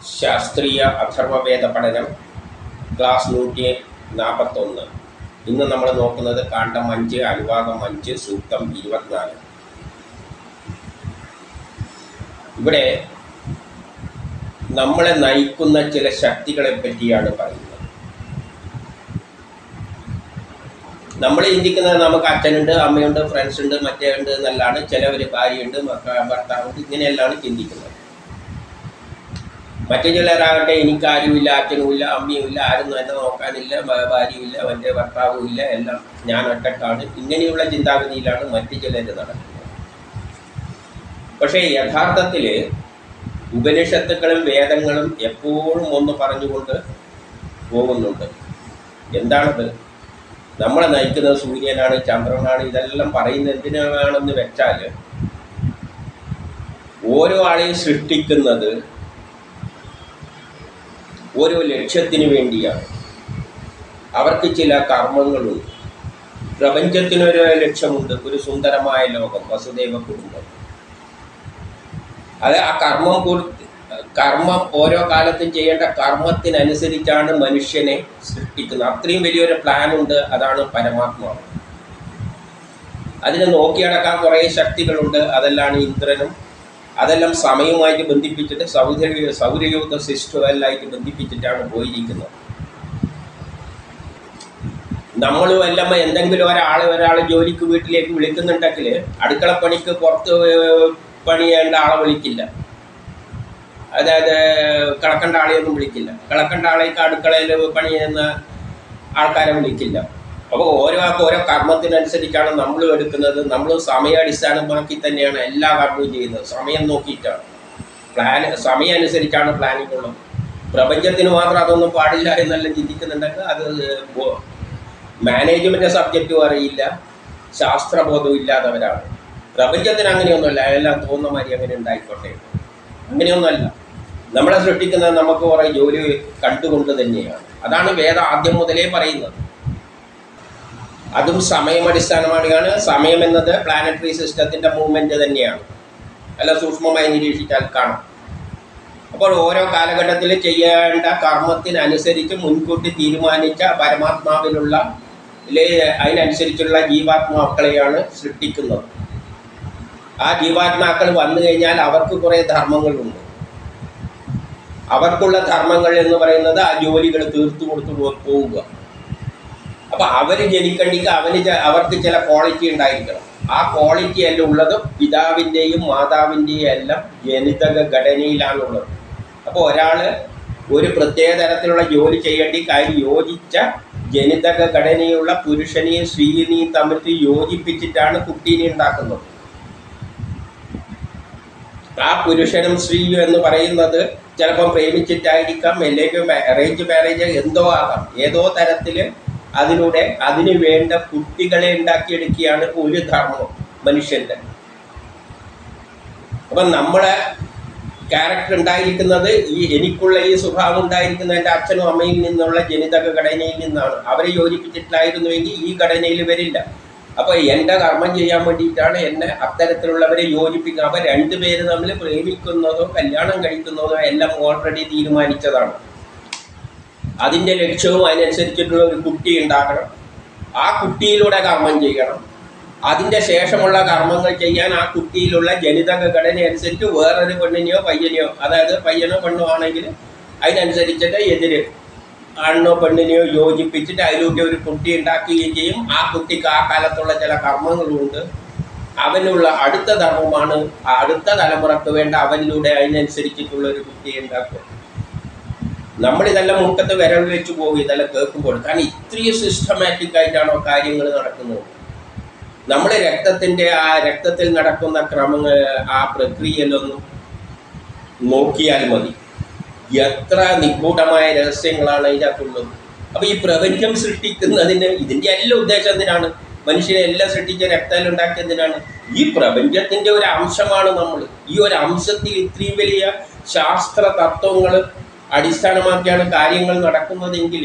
ശാസ്ത്രീയ അഥർവവേദ പഠനം ക്ലാസ് നൂറ്റി നാൽപ്പത്തൊന്ന് ഇന്ന് നമ്മൾ നോക്കുന്നത് കാണ്ഡം അഞ്ച് അനുവാദം അഞ്ച് സൂക്തം ഇരുപത്തിനാല് ഇവിടെ നമ്മളെ നയിക്കുന്ന ചില ശക്തികളെ പറ്റിയാണ് പറയുന്നത് നമ്മൾ ചിന്തിക്കുന്നത് നമുക്ക് അച്ഛനുണ്ട് അമ്മയുണ്ട് ഫ്രണ്ട്സ് ഉണ്ട് മറ്റേ ഉണ്ട് എന്നല്ലാണ് ചിലവർ ഭാര്യയുണ്ട് മക്ക ഭർത്താവുണ്ട് ഇങ്ങനെയെല്ലാം ചിന്തിക്കുന്നത് മറ്റു ചിലരാകട്ടെ എനിക്ക് ആരുമില്ല അച്ഛനുമില്ല അമ്മയുമില്ല ആരും എന്നെ നോക്കാനില്ല ഭ- ഭാര്യയുമില്ല എൻ്റെ ഭർത്താവും ഇല്ല എല്ലാം ഞാൻ ഒറ്റക്കാണ് ഇങ്ങനെയുള്ള ചിന്താഗതിയിലാണ് മറ്റു ചിലർ നടക്കുന്നത് പക്ഷേ യഥാർത്ഥത്തിൽ ഉപനിഷത്തുക്കളും വേദങ്ങളും എപ്പോഴും ഒന്ന് പറഞ്ഞുകൊണ്ട് പോകുന്നുണ്ട് എന്താണത് നമ്മളെ നയിക്കുന്നത് സൂര്യനാണ് ചന്ദ്രനാണ് ഇതെല്ലാം പറയുന്നത് എന്തിനാണെന്ന് വെച്ചാൽ ഓരോ ആളെയും സൃഷ്ടിക്കുന്നത് ഓരോ ലക്ഷ്യത്തിന് വേണ്ടിയാണ് അവർക്ക് ചില കർമ്മങ്ങളുണ്ട് പ്രപഞ്ചത്തിനൊരു ലക്ഷ്യമുണ്ട് ഒരു സുന്ദരമായ ലോകം വസുദേവ കുടുംബം അത് ആ കർമ്മം പൂർത്തി കർമ്മം ഓരോ കാലത്തും ചെയ്യേണ്ട കർമ്മത്തിനനുസരിച്ചാണ് മനുഷ്യനെ സൃഷ്ടിക്കുന്നത് അത്രയും വലിയൊരു പ്ലാൻ ഉണ്ട് അതാണ് പരമാത്മാവ് അതിനെ നോക്കിയടക്കാൻ കുറേ ശക്തികളുണ്ട് അതെല്ലാം ഇന്ദ്രനും അതെല്ലാം സമയവുമായിട്ട് ബന്ധിപ്പിച്ചിട്ട് സൗര സൗരയൂഥ സിസ്റ്റം എല്ലായിട്ട് ബന്ധിപ്പിച്ചിട്ടാണ് പോയിരിക്കുന്നത് നമ്മളും എല്ലാം എന്തെങ്കിലും ഒരാൾ ഒരാൾ ജോലിക്ക് വീട്ടിലേക്ക് വിളിക്കുന്നുണ്ടെങ്കിൽ അടുക്കളപ്പണിക്ക് പുറത്ത് പണിയേണ്ട ആളെ വിളിക്കില്ല അതായത് കിളക്കേണ്ട ആളെയൊന്നും വിളിക്കില്ല കിളക്കേണ്ട ആളേക്ക് അടുക്കളയിൽ പണി ചെയ്യുന്ന ആൾക്കാരെ വിളിക്കില്ല അപ്പോൾ ഓരോ ആൾക്ക് ഓരോ കർമ്മത്തിനനുസരിച്ചാണ് നമ്മൾ എടുക്കുന്നത് നമ്മൾ സമയാടിസ്ഥാനമാക്കി തന്നെയാണ് എല്ലാ കർമ്മവും ചെയ്യുന്നത് സമയം നോക്കിയിട്ടാണ് പ്ലാൻ സമയം അനുസരിച്ചാണ് പ്ലാനിങ് ഉള്ളത് പ്രപഞ്ചത്തിന് മാത്രം അതൊന്നും പാടില്ല എന്നെല്ലാം ചിന്തിക്കുന്നുണ്ടെങ്കിൽ അത് മാനേജ്മെൻറ്റ് സബ്ജക്റ്റും അറിയില്ല ശാസ്ത്രബോധവും ഇല്ലാത്തവരാണ് പ്രപഞ്ചത്തിന് അങ്ങനെയൊന്നുമല്ല എല്ലാം തോന്നുന്ന മാതിരി അങ്ങനെ ഉണ്ടായിക്കോട്ടെ അങ്ങനെയൊന്നുമല്ല നമ്മളെ സൃഷ്ടിക്കുന്നത് നമുക്ക് കുറേ ജോലി കണ്ടുകൊണ്ട് തന്നെയാണ് അതാണ് വേദ ആദ്യം മുതലേ പറയുന്നത് അതും സമയമടിസ്ഥാനമായാണ് സമയം എന്നത് പ്ലാനറ്ററി സിസ്റ്റത്തിൻ്റെ മൂവ്മെൻറ്റ് തന്നെയാണ് അല്ല സൂക്ഷ്മമായി നിരീക്ഷിച്ചാൽ കാണാം അപ്പോൾ ഓരോ കാലഘട്ടത്തിൽ ചെയ്യേണ്ട കർമ്മത്തിനനുസരിച്ച് മുൻകൂട്ടി തീരുമാനിച്ച പരമാത്മാവിലുള്ള ലെ- അതിനനുസരിച്ചുള്ള ജീവാത്മാക്കളെയാണ് സൃഷ്ടിക്കുന്നത് ആ ജീവാത്മാക്കൾ വന്നു കഴിഞ്ഞാൽ അവർക്ക് കുറേ ധർമ്മങ്ങളുണ്ട് അവർക്കുള്ള ധർമ്മങ്ങൾ എന്ന് പറയുന്നത് ആ ജോലികൾ തീർത്തു കൊടുത്തു പോ- പോവുക അപ്പൊ അവർ ജനിക്കണ്ടെങ്കിൽ അവന് ചെ- അവർക്ക് ചില ക്വാളിറ്റി ഉണ്ടായിരിക്കണം ആ ക്വാളിറ്റി എല്ലാം ഉള്ളത് പിതാവിൻ്റെയും മാതാവിൻ്റെയും എല്ലാം ജനിതക ഘടനയിലാണുള്ളത് അപ്പോൾ ഒരാൾ ഒരു പ്രത്യേക തരത്തിലുള്ള ജോലി ചെയ്യേണ്ടി കാര്യം യോജിച്ച ജനിതക ഘടനയുള്ള പുരുഷനെയും സ്ത്രീനെയും തമ്മിൽ യോജിപ്പിച്ചിട്ടാണ് കുട്ടീനെ ഉണ്ടാക്കുന്നത് ആ പുരുഷനും സ്ത്രീയും എന്ന് പറയുന്നത് ചിലപ്പം പ്രേമിച്ചിട്ടായിരിക്കാം അല്ലെങ്കിൽ അറേഞ്ച് മാരേജ് എന്തോ ആകാം ഏതോ തരത്തിൽ അതിലൂടെ അതിന് വേണ്ട കുട്ടികളെ ഉണ്ടാക്കിയെടുക്കുകയാണ് ഒരു ധർമ്മം മനുഷ്യൻ്റെ അപ്പം നമ്മളെ ക്യാരക്ടർ ഉണ്ടായിരിക്കുന്നത് ഈ എനിക്കുള്ള ഈ സ്വഭാവം ഉണ്ടായിരിക്കുന്നത് എൻ്റെ അച്ഛനും അമ്മയിൽ നിന്നുള്ള ജനിതക ഘടനയിൽ നിന്നാണ് അവരെ യോജിപ്പിച്ചിട്ടില്ലായിരുന്നുവെങ്കിൽ ഈ ഘടനയിൽ വരില്ല അപ്പോൾ എൻ്റെ കർമ്മം ചെയ്യാൻ വേണ്ടിയിട്ടാണ് എന്നെ അത്തരത്തിലുള്ളവരെ യോജിപ്പിക്കുക അപ്പോൾ രണ്ടുപേര് തമ്മിൽ പ്രേമിക്കുന്നതോ കല്യാണം കഴിക്കുന്നതോ എല്ലാം ഓൾറെഡി തീരുമാനിച്ചതാണ് അതിൻ്റെ ലക്ഷ്യവും അതിനനുസരിച്ചിട്ടുള്ള ഒരു കുട്ടി ഉണ്ടാക്കണം ആ കുട്ടിയിലൂടെ കർമ്മം ചെയ്യണം അതിൻ്റെ ശേഷമുള്ള കർമ്മങ്ങൾ ചെയ്യാൻ ആ കുട്ടിയിലുള്ള ജനിതക ഘടന അനുസരിച്ച് വേറൊരു പെണ്ണിനെയോ പയ്യനെയോ അതായത് പയ്യനോ പെണ്ണോ ആണെങ്കിൽ അതിനനുസരിച്ചിട്ട് എതിര് ആണിനോ പെണ്ണിനെയോ യോജിപ്പിച്ചിട്ട് അതിലൂടെ ഒരു കുട്ടി ഉണ്ടാക്കുകയും ചെയ്യും ആ കുട്ടിക്ക് ആ കാലത്തുള്ള ചില കർമ്മങ്ങളുണ്ട് അവനുള്ള അടുത്ത ധർമ്മമാണ് ആ അടുത്ത തലമുറക്ക് വേണ്ട അവനിലൂടെ അതിനനുസരിച്ചിട്ടുള്ള ഒരു കുട്ടിയെ ഉണ്ടാക്കുക നമ്മളിതെല്ലാം മുക്കത്ത് വിരൽ വെച്ച് പോകും ഇതെല്ലാം കേൾക്കുമ്പോൾ കാരണം ഇത്രയും സിസ്റ്റമാറ്റിക് ആയിട്ടാണോ കാര്യങ്ങൾ നടക്കുന്നത് നമ്മൾ രക്തത്തിൻ്റെ ആ രക്തത്തിൽ നടക്കുന്ന ക്രമങ്ങൾ ആ പ്രക്രിയയിലൊന്നും നോക്കിയാൽ മതി എത്ര നിഗൂഢമായ രഹസ്യങ്ങളാണ് ഇതിനകത്തുള്ളത് അപ്പോൾ ഈ പ്രപഞ്ചം സൃഷ്ടിക്കുന്നതിന് ഇതിൻ്റെ എല്ലാം ഉദ്ദേശം എന്തിനാണ് മനുഷ്യനെ എല്ലാം സൃഷ്ടിച്ച രക്തത്തിൽ ഉണ്ടാക്കിയതിനാണ് ഈ പ്രപഞ്ചത്തിൻ്റെ ഒരു അംശമാണ് നമ്മൾ ഈ ഒരു അംശത്തിൽ ഇത്രയും വലിയ ശാസ്ത്ര തത്വങ്ങൾ അടിസ്ഥാനമാക്കിയാണ് കാര്യങ്ങൾ നടക്കുന്നതെങ്കിൽ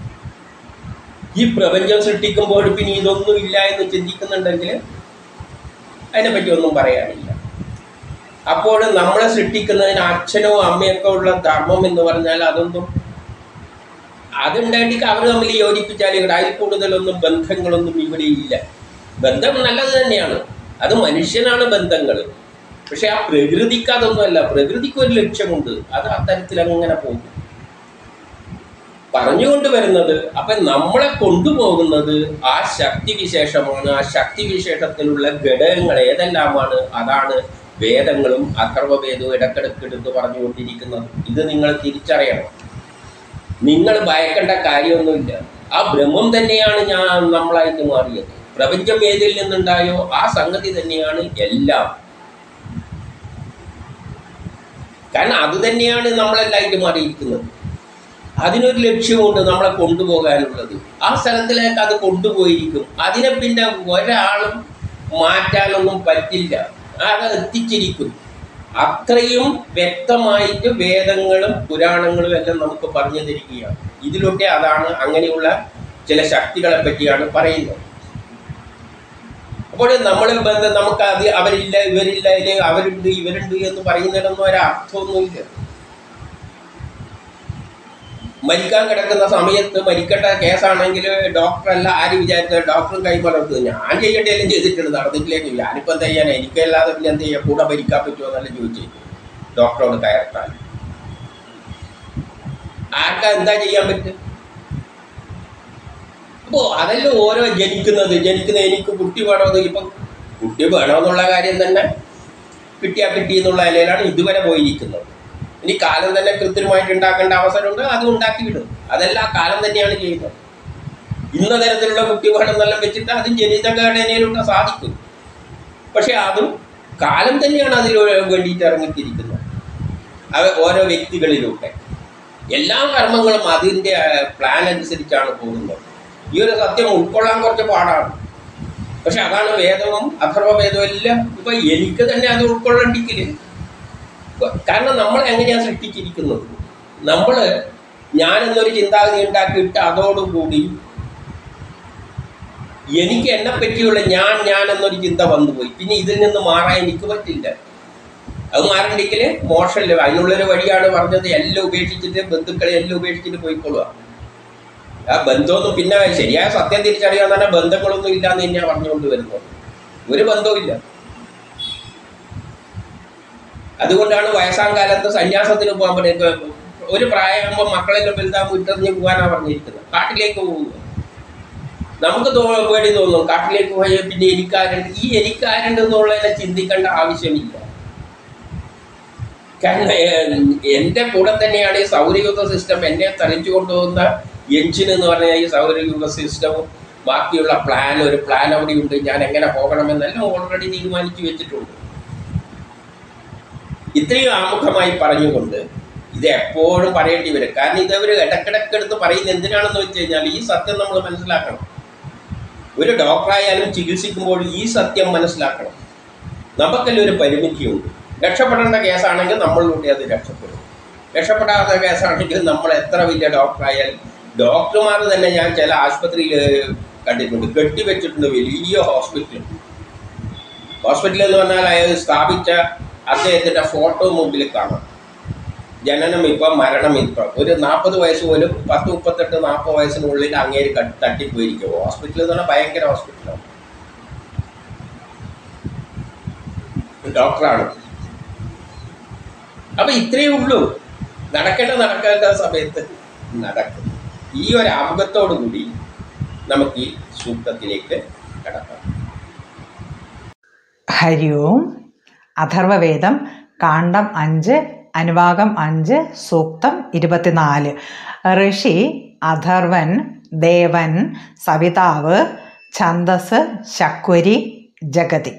ഈ പ്രപഞ്ചം സൃഷ്ടിക്കുമ്പോൾ പിന്നെ ഇതൊന്നും ഇല്ല എന്ന് ചിന്തിക്കുന്നുണ്ടെങ്കിൽ അതിനെപ്പറ്റി ഒന്നും പറയാനില്ല അപ്പോൾ നമ്മളെ സൃഷ്ടിക്കുന്നതിന് അച്ഛനോ അമ്മയൊക്കെ ഉള്ള ധർമ്മം എന്ന് പറഞ്ഞാൽ അതൊന്നും അതുണ്ടായിട്ട് അവർ തമ്മിൽ യോജിപ്പിച്ചാൽ ഇവിടെ അതിൽ കൂടുതലൊന്നും ബന്ധങ്ങളൊന്നും ഇവിടെ ഇല്ല ബന്ധം നല്ലത് തന്നെയാണ് അത് മനുഷ്യനാണ് ബന്ധങ്ങൾ പക്ഷെ ആ പ്രകൃതിക്ക് അതൊന്നുമല്ല പ്രകൃതിക്ക് ഒരു ലക്ഷ്യമുണ്ട് അത് അത്തരത്തിൽ അങ്ങനെ പോകും പറഞ്ഞുകൊണ്ട് വരുന്നത് അപ്പൊ നമ്മളെ കൊണ്ടുപോകുന്നത് ആ ശക്തി വിശേഷമാണ് ആ ശക്തി വിശേഷത്തിലുള്ള ഘടകങ്ങൾ ഏതെല്ലാമാണ് അതാണ് വേദങ്ങളും അഥർവവേദവും ഇടക്കിടക്ക് എടുത്ത് പറഞ്ഞുകൊണ്ടിരിക്കുന്നത് ഇത് നിങ്ങൾ തിരിച്ചറിയണം നിങ്ങൾ ഭയക്കേണ്ട കാര്യമൊന്നുമില്ല ആ ബ്രഹ്മം തന്നെയാണ് ഞാൻ നമ്മളായിട്ട് മാറിയത് പ്രപഞ്ചം ഏതിൽ നിന്നുണ്ടായോ ആ സംഗതി തന്നെയാണ് എല്ലാം കാരണം അത് തന്നെയാണ് നമ്മളെല്ലായിട്ട് മാറിയിരിക്കുന്നത് അതിനൊരു ലക്ഷ്യമുണ്ട് നമ്മളെ കൊണ്ടുപോകാനുള്ളത് ആ സ്ഥലത്തിലേക്ക് അത് കൊണ്ടുപോയിരിക്കും അതിനെ പിന്നെ ഒരാളും മാറ്റാനൊന്നും പറ്റില്ല അത് എത്തിച്ചിരിക്കും അത്രയും വ്യക്തമായിട്ട് വേദങ്ങളും പുരാണങ്ങളും എല്ലാം നമുക്ക് പറഞ്ഞു തരികയാണ് ഇതിലൊക്കെ അതാണ് അങ്ങനെയുള്ള ചില ശക്തികളെ പറ്റിയാണ് പറയുന്നത് അപ്പോൾ നമ്മൾ ബന്ധം നമുക്ക് അത് അവരില്ല ഇവരില്ല അല്ലെങ്കിൽ അവരുണ്ട് ഇവരുണ്ട് എന്ന് പറയുന്നതിനൊന്നും ഒരർത്ഥമൊന്നുമില്ല മരിക്കാൻ കിടക്കുന്ന സമയത്ത് മരിക്കേണ്ട കേസാണെങ്കിൽ ഡോക്ടറല്ല ആര് വിചാരിച്ച ഡോക്ടറും കൈമലർത്തുന്നത് ഞാൻ ചെയ്യേണ്ടതെല്ലാം ചെയ്തിട്ടുണ്ട് നടന്നിട്ടില്ലെങ്കിൽ ഞാനിപ്പോൾ എന്താ ചെയ്യാൻ എനിക്കല്ലാതെ പിന്നെ എന്ത് ചെയ്യാം കൂടെ ഭരിക്കാൻ പറ്റുമോ എന്നല്ല ചോദിച്ചു ഡോക്ടറോട് കയർത്താൻ ആർക്കാ എന്താ ചെയ്യാൻ പറ്റും അപ്പോൾ അതെല്ലാം ഓരോ ജനിക്കുന്നത് ജനിക്കുന്ന എനിക്ക് കുട്ടി വേണമെന്ന് ഇപ്പം കുട്ടി വേണമെന്നുള്ള കാര്യം തന്നെ കിട്ടിയാൽ കിട്ടി എന്നുള്ള നിലയിലാണ് ഇതുവരെ പോയിരിക്കുന്നത് ഇനി കാലം തന്നെ കൃത്രിമമായിട്ട് ഉണ്ടാക്കേണ്ട അവസരമുണ്ട് അത് ഉണ്ടാക്കിയിടും അതെല്ലാം ആ കാലം തന്നെയാണ് ചെയ്യുന്നത് ഇന്ന തരത്തിലുള്ള കുട്ടി വേണമെന്നെല്ലാം വെച്ചിട്ട് അതും ജനിതഘടനയിലൂടെ സാധിക്കും പക്ഷെ അതും കാലം തന്നെയാണ് അതിൽ വേണ്ടിയിട്ട് ഇറങ്ങിത്തിരിക്കുന്നത് അത് ഓരോ വ്യക്തികളിലൂടെ എല്ലാ കർമ്മങ്ങളും അതിൻ്റെ പ്ലാൻ അനുസരിച്ചാണ് പോകുന്നത് ഈ ഒരു സത്യം ഉൾക്കൊള്ളാൻ കുറച്ച് പാടാണ് പക്ഷെ അതാണ് വേദവും അഥർവവേദവും എല്ലാം ഇപ്പൊ എനിക്ക് തന്നെ അത് ഉൾക്കൊള്ളണ്ടിക്കില്ല കാരണം നമ്മൾ എങ്ങനെയാണ് സൃഷ്ടിച്ചിരിക്കുന്നത് നമ്മൾ ഞാനെന്നൊരു ചിന്താഗതി ഉണ്ടാക്കിയിട്ട് അതോടുകൂടി എനിക്ക് എന്നെ പറ്റിയുള്ള ഞാൻ ഞാൻ എന്നൊരു ചിന്ത വന്നുപോയി പിന്നെ ഇതിൽ നിന്ന് മാറാൻ എനിക്ക് പറ്റില്ല അത് മാറണ്ടെങ്കിൽ മോശമല്ല അതിനുള്ളൊരു വഴിയാണ് പറഞ്ഞത് എല്ലാം ഉപേക്ഷിച്ചിട്ട് ബന്ധുക്കളെ എല്ലാം ഉപേക്ഷിച്ചിട്ട് പോയിക്കൊള്ളുക ആ ബന്ധമൊന്നും പിന്നെ ശരിയായ സത്യം തിരിച്ചറിയാൻ തന്നെ ബന്ധങ്ങളൊന്നും ഇല്ലാന്ന് തന്നെയാണ് പറഞ്ഞുകൊണ്ട് വരുന്നത് ഒരു ബന്ധവും ഇല്ല അതുകൊണ്ടാണ് വയസ്സാം കാലത്ത് സന്യാസത്തിന് പോകാൻ പറയുന്നത് ഒരു പ്രായമാകുമ്പോൾ മക്കളെല്ലാം വലുതാകുമ്പോൾ വിട്ടെറിഞ്ഞ് പോകാനാണ് പറഞ്ഞിരിക്കുന്നത് കാട്ടിലേക്ക് പോകുന്നു നമുക്ക് തോ പേടി തോന്നും കാട്ടിലേക്ക് പോയാൽ പിന്നെ എനിക്കാരുണ്ട് ഈ എനിക്കാരുണ്ട് എന്നുള്ളതിനെ ചിന്തിക്കേണ്ട ആവശ്യമില്ല കാരണം എൻ്റെ കൂടെ തന്നെയാണ് ഈ സൗരയുഗ സിസ്റ്റം എന്നെ തലച്ചു കൊണ്ടുപോകുന്ന എഞ്ചിൻ എന്ന് പറഞ്ഞാൽ ഈ സൗരയുഗ സിസ്റ്റവും ബാക്കിയുള്ള പ്ലാൻ ഒരു പ്ലാൻ അവിടെയുണ്ട് ഞാൻ എങ്ങനെ പോകണമെന്നെല്ലാം ഓൾറെഡി തീരുമാനിച്ചു വെച്ചിട്ടുണ്ട് ഇത്രയും ആമുഖമായി പറഞ്ഞുകൊണ്ട് ഇത് എപ്പോഴും പറയേണ്ടി വരും കാരണം ഇതവർ ഇടക്കിടക്കെടുത്ത് പറയുന്നത് എന്തിനാണെന്ന് വെച്ച് കഴിഞ്ഞാൽ ഈ സത്യം നമ്മൾ മനസ്സിലാക്കണം ഒരു ഡോക്ടറായാലും ചികിത്സിക്കുമ്പോൾ ഈ സത്യം മനസ്സിലാക്കണം നമുക്കെല്ലാം ഒരു പരിമിതിയുണ്ട് രക്ഷപ്പെടേണ്ട കേസാണെങ്കിൽ നമ്മളിലൂടെ അത് രക്ഷപ്പെടും രക്ഷപ്പെടാത്ത കേസാണെങ്കിൽ നമ്മൾ എത്ര വലിയ ഡോക്ടറായാലും ഡോക്ടർമാർ തന്നെ ഞാൻ ചില ആശുപത്രിയിൽ കണ്ടിട്ടുണ്ട് കെട്ടിവെച്ചിട്ടുണ്ട് വലിയ ഹോസ്പിറ്റൽ ഹോസ്പിറ്റൽ എന്ന് പറഞ്ഞാൽ അയാൾ സ്ഥാപിച്ച അദ്ദേഹത്തിൻ്റെ ഫോട്ടോ മുമ്പിൽ കാണാം ജനനം ഇപ്പം മരണം ഇപ്പം ഒരു നാൽപ്പത് വയസ്സ് പോലും പത്ത് മുപ്പത്തെട്ട് നാൽപ്പത് വയസ്സിനുള്ളിൽ അങ്ങേര് ക- തട്ടിപ്പോയിരിക്കും ഹോസ്പിറ്റൽ എന്ന് പറഞ്ഞാൽ ഭയങ്കര ഹോസ്പിറ്റലാണ് ഡോക്ടറാണ് അപ്പൊ ഇത്രയേ ഉള്ളൂ നടക്കേണ്ട നടക്കേണ്ട സമയത്ത് നടക്കും ഈ ഒരു ആമുഖത്തോടു കൂടി നമുക്ക് ഈ സൂക്തത്തിലേക്ക് കടക്കാം ഹരി ഓം അഥർവവേദം കാണ്ഡം അഞ്ച് അനുവാകം അഞ്ച് സൂക്തം ഇരുപത്തിനാല് ഋഷി അഥർവൻ ദേവൻ സവിതാവ് ഛന്ദസ് ശക്വരി ജഗതി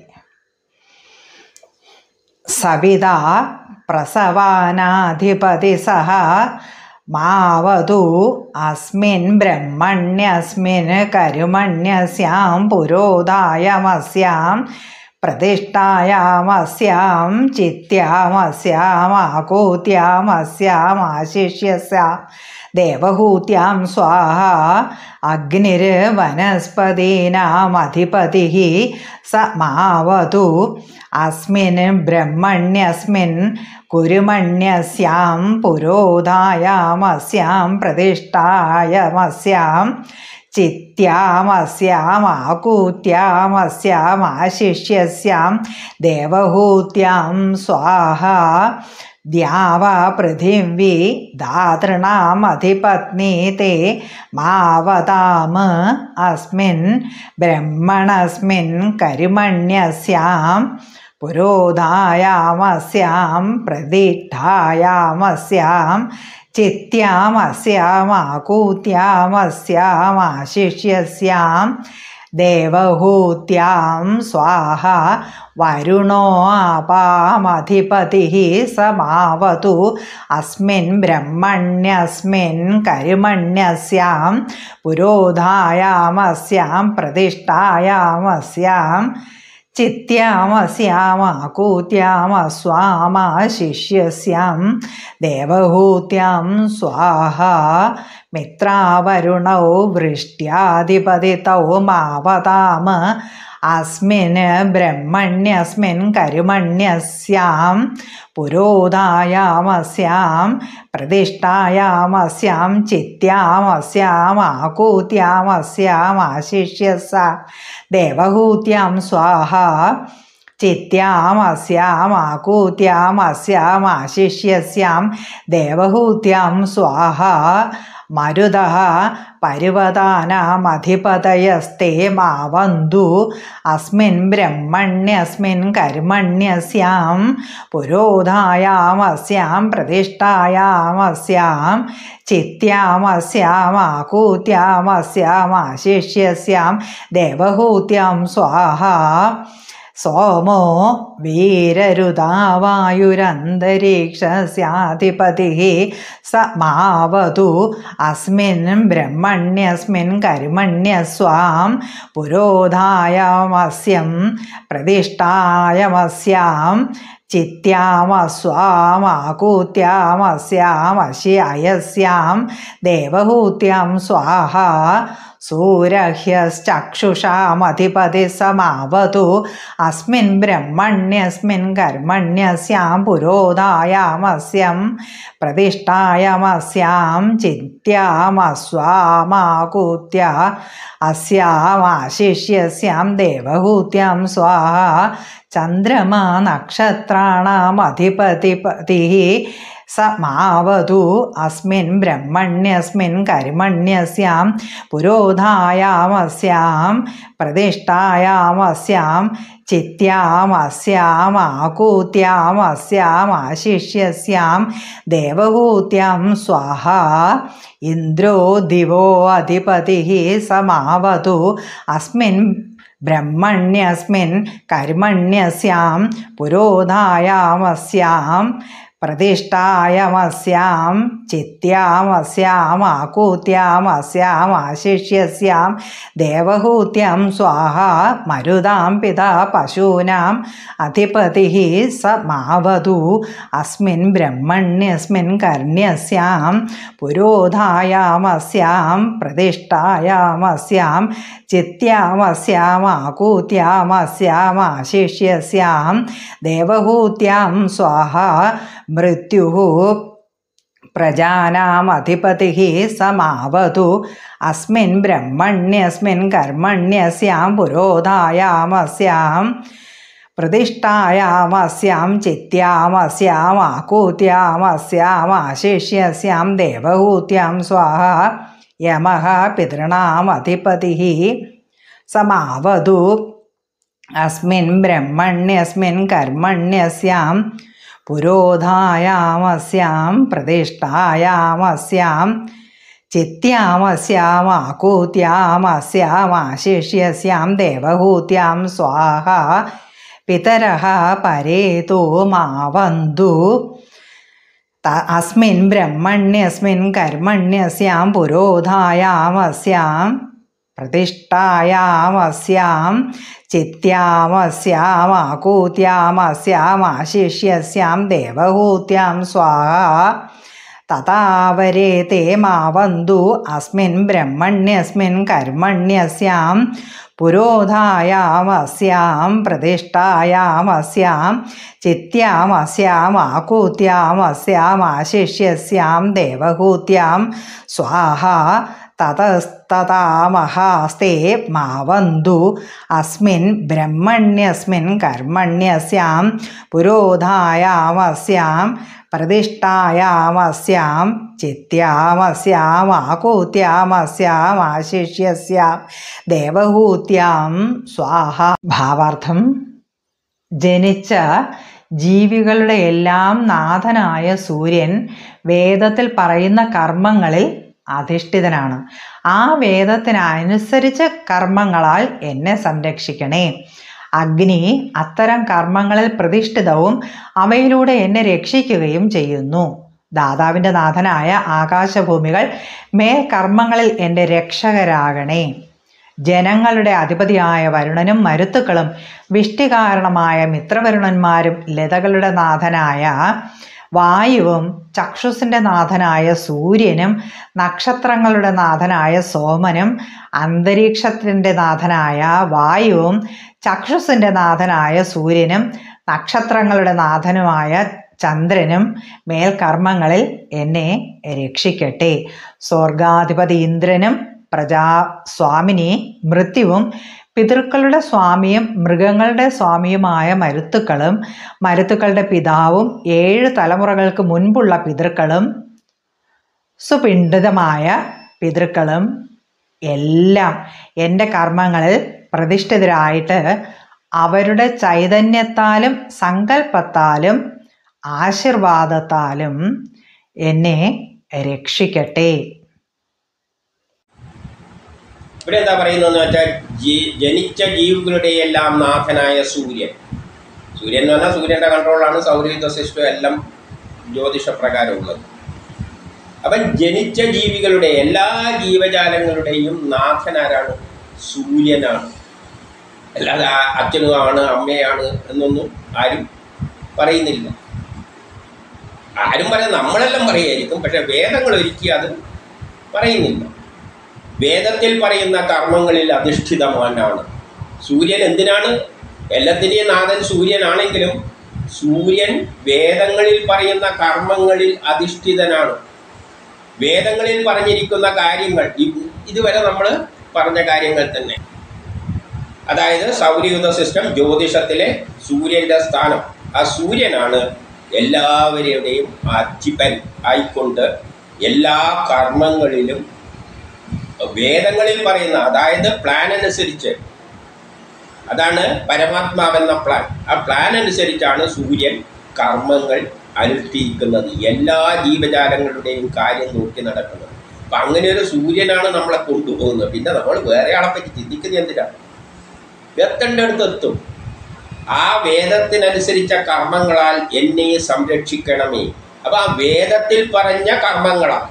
സവിത പ്രസവാനാധിപതി സഹ മാവതു അസ്മിൻ ബ്രഹ്മണ്യസ്മിൻ കരുമണ്യസ്യാം പുരോധായമസ്യാം പ്രതിഷ്ഠായാമസ്യാം ചിത്യാമസ്യാമാകൂത്യാമസ്യാമാശിഷ്യസ്യ ദേവഹൂത്യാം സ്വാഹ അഗ്നിർവനസ്പതീനാമധിപതി സ മാവതു അസ്മിൻ ബ്രഹ്മണ്യസ്മിൻ കുരുമണ്യസ്യാം പുരോധായാമസ്യാം പ്രതിഷ്ഠായമസ്യാം ചിത്യാമസ്യാമാകൂത്യാമസ്യാമാശിഷ്യസ്യാം ദേവഹൂത്യാം സ്വാഹ ദ്യാവ പൃഥിവി ധാതൃണാമധിപത്നി തേ മാവതാമ അസ്മിൻ ബ്രഹ്മണസ്മിൻ കരിമണ്യസ്യാം പുരോധായാമസ്യാം പ്രതിഷ്ഠായാമസ്യാം ചിത്യാമസ്യാമാകൂത്യാമസ്യാമാശിഷ്യസ്യാം ദേവഹൂത്യാം സ്വാഹ വരുണോപാമധിപതി സമാവതു അസ്മിൻ ബ്രഹ്മണ്യസ്മിൻ കരിമണ്യസ്യാം പുരോധായാമസ്യാം പ്രതിഷ്ഠായാമസ്യാം ചിത്യാമസ്യാമാകൂത്യാമസ്വാമാശിഷ്യസ്യാം ദേവഹൂത്യാം സ്വാഹ മിത്രാവരുണൗ വൃഷ്ട്യാധിപതിതൗ മാവതാമ അസ്മിൻ ബ്രഹ്മണ്യസ്മിൻ കരിമണ്യസ്യാം പുരോധായാമസ്യാം പ്രതിഷ്ഠായാമസ്യാം ചിത്യാമസ്യാമാകൂത്യാമസ്യാമാശിഷ്യസ ദേവഹൂത്യാം സ്വാഹ ചിത്യാമസ്യാമാകൂത്യാമസ്യാമാശിഷ്യസ്യാം ദേവഹൂത്യാം സ്വാഹ മരുത പരുവതാനാമധിപതയസ്തേ മാവന്തു അസ്മിൻ ബ്രഹ്മണ്യസ്മിൻ കർമ്മണ്യസ്യാം പുരോധായാമസ്യാം പ്രതിഷ്ഠായാമസ്യാം ചിത്യാമസ്യാമാകൂത്യാമസ്യാമാശിഷ്യസ്യാം ദേവഹൂത്യാം സ്വാഹ സോമോ വീരരുതാവായുരന്തരീക്ഷസ്യാധിപതി സ മാവതു അസ്മിൻ ബ്രഹ്മണ്യസ്മിൻ കർമ്മണ്യസ്വാം പുരോധായമസ്യം പ്രതിഷ്ഠായമസ്യാം ചിത്യാമസ്വാമാകൂത്യാമസ്യാമശി ദേവഹൂത്യാം സ്വാഹ സൂരഹ്യശ്ചക്ഷുഷാമധിപതി സമാവതു അസ്മിൻ ബ്രഹ്മണ്യസ്മിൻ കർമ്മണ്യസ്യാം പുരോധായാമസ്യം പ്രതിഷ്ഠായമസ്യാം ചിത്യാമസ്വാമാകൂത്യ അസ്യാമാശിഷ്യസ്യാം ദേവഹൂത്യാം സ്വാഹ ചന്ദ്രമാ നക്ഷത്രാണാമധിപതിപതി സ മാവതു അസ്മിൻ ബ്രഹ്മണ്യസ്മിൻ കർമ്മണ്യസ്യാം പുരോധായാമസ്യാം പ്രതിഷ്ഠായാമസ്യാം ചിത്യാമസ്യാമാകൂത്യാമസ്യാമാശിഷ്യസ്യാം ദേവഹൂത്യാം സ്വാഹ ഇന്ദ്രോ ദിവോ അധിപതി സമാവതു അസ്മിൻ ബ്രഹ്മണ്യസ്മിൻ കർമ്മണ്യസ്യാം പുരോധായാമസ്യാം പ്രതിഷ്ഠായമസ്യാം ചിത്യാമസ്യാമാകൂത്യാമസ്യാമാശിഷ്യസ്യാം ദേവഹൂത്യം സ്വാഹ മരുതാം പിതാ പശൂനാം അധിപതി സ മാവതു അസ്മിൻ ബ്രഹ്മണ്യസ്മിൻ കർണ്യസ്യാം പുരോധായാമസ്യാം പ്രതിഷ്ഠായാമസ്യാം ചിത്യാമസ്യാമാകൂത്യാമസ്യാമാശിഷ്യസ്യാം ദേവഹൂത്യാം സ്വാഹ മൃത്യു പ്രജാനാമധിപതി സമാവതു അസ്മിൻ ബ്രഹ്മണ്യസ്മിൻ കർമ്മണ്യസ്യാം പുരോധായാമസ്യാം പ്രതിഷ്ഠായാമസ്യാം ചിത്യാമസ്യാമാകൂത്യാമസ്യാമാശിഷ്യസ്യാം ദേവഹൂത്യാം സ്വാഹ യമഃ പിതॄണാമധിപതി സമാവതു അസ്മിൻ ബ്രഹ്മണ്യസ്മിൻ കർമ്മണ്യസ്യാം പുരോധായാമസ്യാം പ്രതിഷ്ഠായാമസ്യാം ചിത്യാമസ്യാമാകൂത്യാമസ്യാമാശിഷ്യസ്യാം ദേവഹൂത്യാം സ്വാഹ പിതരः പരേതോ മാവന്തു ത- അസ്മിൻ ബ്രഹ്മണ്യസ്മിൻ കർമ്മണ്യസ്യാം പുരോധായാമസ്യാം പ്രതിഷ്ഠായാമസ്യാം ചിത്യാമസ്യാമാകൂത്യാമസ്യാമാശിഷ്യസ്യാം ദേവഹൂത്യാം സ്വാഹ തഥാവരേ തേ മാവന്തു അസ്മിൻ ബ്രഹ്മണ്യസ്മിൻ കർമ്മണ്യസ്യാം പുരോധായാമസ്യാം പ്രതിഷ്ഠായാമസ്യാം ചിത്യാമസ്യാമാകൂത്യാമസ്യാമാശിഷ്യസ്യാം ദേവഹൂത്യാം സ്വാഹ തതസ്തതാമഹാസ്തേ മാവന്തു അസ്മിൻ ബ്രഹ്മണ്യസ്മിൻ കർമ്മണ്യസ്യാം പുരോധായാമസ്യാം പ്രതിഷ്ഠായാമസ്യാം ചിത്യാമസ്യാമാകൂത്യാമസ്യാമാശിഷ്യസ്യാം ദേവഹൂത്യാം സ്വാഹ ഭാവാർത്ഥം ജനിച്ച ജീവികളുടെ എല്ലാം നാഥനായ സൂര്യൻ വേദത്തിൽ പറയുന്ന കർമ്മങ്ങളിൽ അധിഷ്ഠിതനാണ് ആ വേദത്തിനനുസരിച്ച് കർമ്മങ്ങളാൽ എന്നെ സംരക്ഷിക്കണേ അഗ്നി അത്തരം കർമ്മങ്ങളിൽ പ്രതിഷ്ഠിതവും അവയിലൂടെ എന്നെ രക്ഷിക്കുകയും ചെയ്യുന്നു ദാതാവിൻ്റെ നാഥനായ ആകാശഭൂമികൾ മേൽ കർമ്മങ്ങളിൽ എൻ്റെ രക്ഷകരാകണേ ജനങ്ങളുടെ അധിപതിയായ വരുണനും മരുത്തുക്കളും വിഷ്ടികാരണമായ മിത്രവരുണന്മാരും ലതകളുടെ നാഥനായ വായുവും ചക്ഷുസിൻ്റെ നാഥനായ സൂര്യനും നക്ഷത്രങ്ങളുടെ നാഥനായ സോമനും അന്തരീക്ഷത്തിൻ്റെ നാഥനായ വായുവും ചക്ഷുസിൻ്റെ നാഥനായ സൂര്യനും നക്ഷത്രങ്ങളുടെ നാഥനുമായ ചന്ദ്രനും മേൽക്കർമ്മങ്ങളിൽ എന്നെ രക്ഷിക്കട്ടെ സ്വർഗാധിപതി ഇന്ദ്രനും പ്രജാസ്വാമിനി മൃത്യുവും പിതൃക്കളുടെ സ്വാമിയും മൃഗങ്ങളുടെ സ്വാമിയുമായ മരുത്തുക്കളും മരുത്തുക്കളുടെ പിതാവും ഏഴ് തലമുറകൾക്ക് മുൻപുള്ള പിതൃക്കളും സുപിണ്ഡിതമായ പിതൃക്കളും എല്ലാം എൻ്റെ കർമ്മങ്ങളിൽ പ്രതിഷ്ഠിതരായിട്ട് അവരുടെ ചൈതന്യത്താലും സങ്കല്പത്താലും ആശീർവാദത്താലും എന്നെ രക്ഷിക്കട്ടെ ഇവിടെ എന്താ പറയുന്നതെന്ന് വെച്ചാൽ ജീ- ജനിച്ച ജീവികളുടെ എല്ലാം നാഥനായ സൂര്യൻ സൂര്യൻ എന്ന് പറഞ്ഞാൽ സൂര്യന്റെ കൺട്രോളാണ് സൗരയുധ സിസ്റ്റം എല്ലാം ജ്യോതിഷപ്രകാരം ഉള്ളത് അപ്പം ജനിച്ച ജീവികളുടെ എല്ലാ ജീവജാലങ്ങളുടെയും നാഥൻ ആരാണ് സൂര്യനാണ് അല്ലാതെ ആ- അച്ഛനുമാണ് അമ്മയാണ് എന്നൊന്നും ആരും പറയുന്നില്ല ആരും പറയാം നമ്മളെല്ലാം പറയായിരിക്കും പക്ഷെ വേദങ്ങൾ ഒരിക്കലും അത് പറയുന്നില്ല വേദത്തിൽ പറയുന്ന കർമ്മങ്ങളിൽ അധിഷ്ഠിതമാനാണ് സൂര്യൻ എന്തിനാണ് എല്ലാത്തിൻ്റെയും നാഥൻ സൂര്യനാണെങ്കിലും സൂര്യൻ വേദങ്ങളിൽ പറയുന്ന കർമ്മങ്ങളിൽ അധിഷ്ഠിതനാണ് വേദങ്ങളിൽ പറഞ്ഞിരിക്കുന്ന കാര്യങ്ങൾ ഇ- ഇതുവരെ നമ്മൾ പറഞ്ഞ കാര്യങ്ങൾ തന്നെ അതായത് സൗരയുധ സിസ്റ്റം ജ്യോതിഷത്തിലെ സൂര്യന്റെ സ്ഥാനം ആ സൂര്യനാണ് എല്ലാവരുടെയും അധിപൻ ആയിക്കൊണ്ട് എല്ലാ കർമ്മങ്ങളിലും വേദങ്ങളിൽ പറയുന്ന അതായത് പ്ലാൻ അനുസരിച്ച് അതാണ് പരമാത്മാവെന്ന പ്ലാൻ ആ പ്ലാൻ അനുസരിച്ചാണ് സൂര്യൻ കർമ്മങ്ങൾ അനുഷ്ഠിക്കുന്നത് എല്ലാ ജീവജാലങ്ങളുടെയും കാര്യം നോക്കി നടക്കുന്നത് അപ്പം അങ്ങനെ ഒരു സൂര്യനാണ് നമ്മളെ കൊണ്ടുപോകുന്നത് പിന്നെ നമ്മൾ വേറെ ആളെ പറ്റി ചിന്തിക്കുന്നത് എന്തിനാണ് എത്തേണ്ട അടുത്ത് എത്തും ആ വേദത്തിനനുസരിച്ച കർമ്മങ്ങളാൽ എന്നെ സംരക്ഷിക്കണമേ അപ്പൊ ആ വേദത്തിൽ പറഞ്ഞ കർമ്മങ്ങളാണ്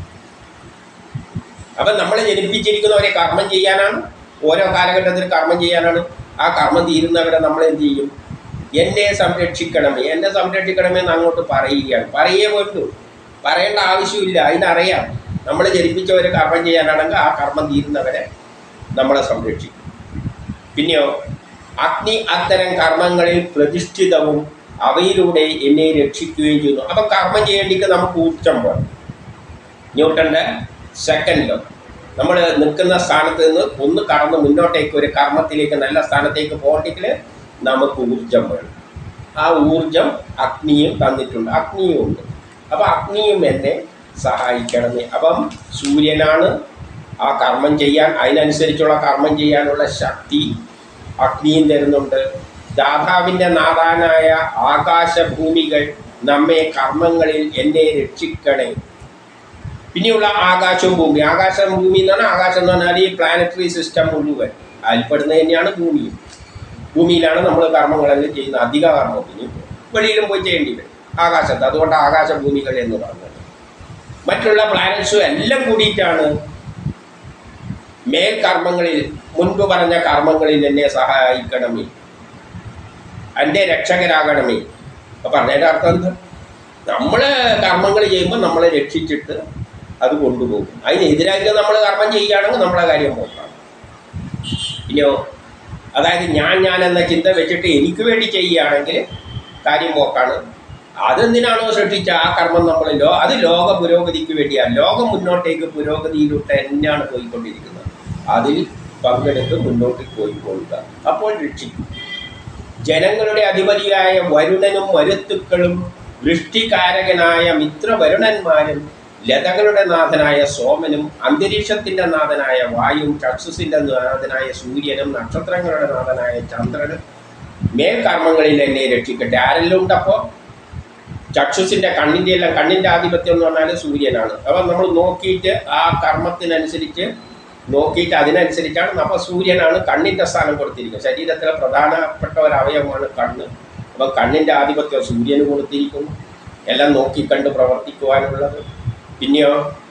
അപ്പൊ നമ്മളെ ജനിപ്പിച്ചിരിക്കുന്നവരെ കർമ്മം ചെയ്യാനാണ് ഓരോ കാലഘട്ടത്തിൽ കർമ്മം ചെയ്യാനാണ് ആ കർമ്മം തീരുന്നവരെ നമ്മൾ എന്ത് ചെയ്യും എന്നെ സംരക്ഷിക്കണമേ എന്നെ സംരക്ഷിക്കണമേ എന്ന് അങ്ങോട്ട് പറയുകയാണ് പറയേ വേണ്ടു പറയേണ്ട ആവശ്യമില്ല അതിനറിയാം നമ്മൾ ജനിപ്പിച്ചവരെ കർമ്മം ചെയ്യാനാണെങ്കിൽ ആ കർമ്മം തീരുന്നവരെ നമ്മളെ സംരക്ഷിക്കും പിന്നെയോ അഗ്നി അത്തരം കർമ്മങ്ങളിൽ പ്രതിഷ്ഠിതവും അവയിലൂടെ എന്നെ രക്ഷിക്കുകയും ചെയ്യുന്നു അപ്പം കർമ്മം ചെയ്യേണ്ടിക്ക് നമുക്ക് ഊർജം വേണം ന്യൂട്ടന്റെ സെക്കൻഡ് ലോ നമ്മൾ നിൽക്കുന്ന സ്ഥാനത്ത് നിന്ന് ഒന്ന് കടന്ന് മുന്നോട്ടേക്ക് ഒരു കർമ്മത്തിലേക്ക് നല്ല സ്ഥാനത്തേക്ക് പോകണമെങ്കിൽ നമുക്ക് ഊർജം വേണം ആ ഊർജം അഗ്നിയും തന്നിട്ടുണ്ട് അഗ്നിയും ഉണ്ട് അപ്പം അഗ്നിയും എന്നെ സഹായിക്കണമേ അപ്പം സൂര്യനാണ് ആ കർമ്മം ചെയ്യാൻ അതിനനുസരിച്ചുള്ള കർമ്മം ചെയ്യാനുള്ള ശക്തി അഗ്നിയും തരുന്നുണ്ട് ദാതാവിൻ്റെ നാഥാനായ ആകാശഭൂമികൾ നമ്മെ കർമ്മങ്ങളിൽ എന്നെ രക്ഷിക്കണേ പിന്നെയുള്ള ആകാശവും ഭൂമി ആകാശം ഭൂമി എന്ന് പറഞ്ഞാൽ ആകാശം എന്ന് പറഞ്ഞാൽ ഈ പ്ലാനറ്ററി സിസ്റ്റം മുഴുവൻ അതിൽപ്പെടുന്നത് തന്നെയാണ് ഭൂമിയും ഭൂമിയിലാണ് നമ്മൾ കർമ്മങ്ങളെല്ലാം ചെയ്യുന്നത് അധിക കർമ്മത്തിന് വെളിയിലും പോയി ചെയ്യേണ്ടി വരും ആകാശത്ത് അതുകൊണ്ട് ആകാശഭൂമികൾ എന്ന് പറഞ്ഞത് മറ്റുള്ള പ്ലാനറ്റ്സും എല്ലാം കൂടിയിട്ടാണ് മേൽ കർമ്മങ്ങളിൽ മുൻപ് പറഞ്ഞ കർമ്മങ്ങളിൽ എന്നെ സഹായിക്കണമേ എൻ്റെ രക്ഷകരാകണമേ അപ്പൊ പറഞ്ഞതിൻ്റെ അർത്ഥം എന്താ നമ്മൾ കർമ്മങ്ങൾ ചെയ്യുമ്പോൾ നമ്മളെ രക്ഷിച്ചിട്ട് അത് കൊണ്ടുപോകും അതിനെതിരായിട്ട് നമ്മൾ കർമ്മം ചെയ്യുകയാണെങ്കിൽ നമ്മളെ കാര്യം പോക്കാം ഇനിയോ അതായത് ഞാൻ ഞാൻ എന്ന ചിന്ത വെച്ചിട്ട് എനിക്ക് വേണ്ടി ചെയ്യുകയാണെങ്കിൽ കാര്യം പോക്കാണ് അതെന്തിനാണോ സൃഷ്ടിച്ച ആ കർമ്മം നമ്മൾ ലോ അത് ലോക പുരോഗതിക്ക് വേണ്ടിയാണ് ലോകം മുന്നോട്ടേക്ക് പുരോഗതിയിലൂടെ തന്നെയാണ് പോയിക്കൊണ്ടിരിക്കുന്നത് അതിൽ പങ്കെടുത്ത് മുന്നോട്ട് പോയിക്കൊള്ളുക അപ്പോൾ രക്ഷിക്കും ജനങ്ങളുടെ അധിപതിയായ വരുണനും മരുത്തുക്കളും വൃഷ്ടികാരകനായ മിത്രവരുണന്മാരും ലതകളുടെ നാഥനായ സോമനും അന്തരീക്ഷത്തിന്റെ നാഥനായ വായും ചക്ഷുസിന്റെ നാഥനായ സൂര്യനും നക്ഷത്രങ്ങളുടെ നാഥനായ ചന്ദ്രനും മേൽക്കർമ്മങ്ങളിൽ എന്നെ രക്ഷിക്കട്ടെ ആരെല്ലാം ഉണ്ടപ്പോൾ ചക്ഷുസിന്റെ കണ്ണിന്റെ എല്ലാം കണ്ണിന്റെ ആധിപത്യം എന്ന് പറഞ്ഞാൽ സൂര്യനാണ് അപ്പം നമ്മൾ നോക്കിയിട്ട് ആ കർമ്മത്തിനനുസരിച്ച് നോക്കിയിട്ട് അതിനനുസരിച്ചാണ് അപ്പോൾ സൂര്യനാണ് കണ്ണിന്റെ സ്ഥാനം കൊടുത്തിരിക്കുന്നത് ശരീരത്തിലെ പ്രധാനപ്പെട്ട ഒരു അവയവമാണ് കണ്ണ് അപ്പം കണ്ണിന്റെ ആധിപത്യം സൂര്യന് കൊടുത്തിരിക്കുന്നു എല്ലാം നോക്കിക്കണ്ട് പ്രവർത്തിക്കുവാനുള്ളത് പിന്നെയോ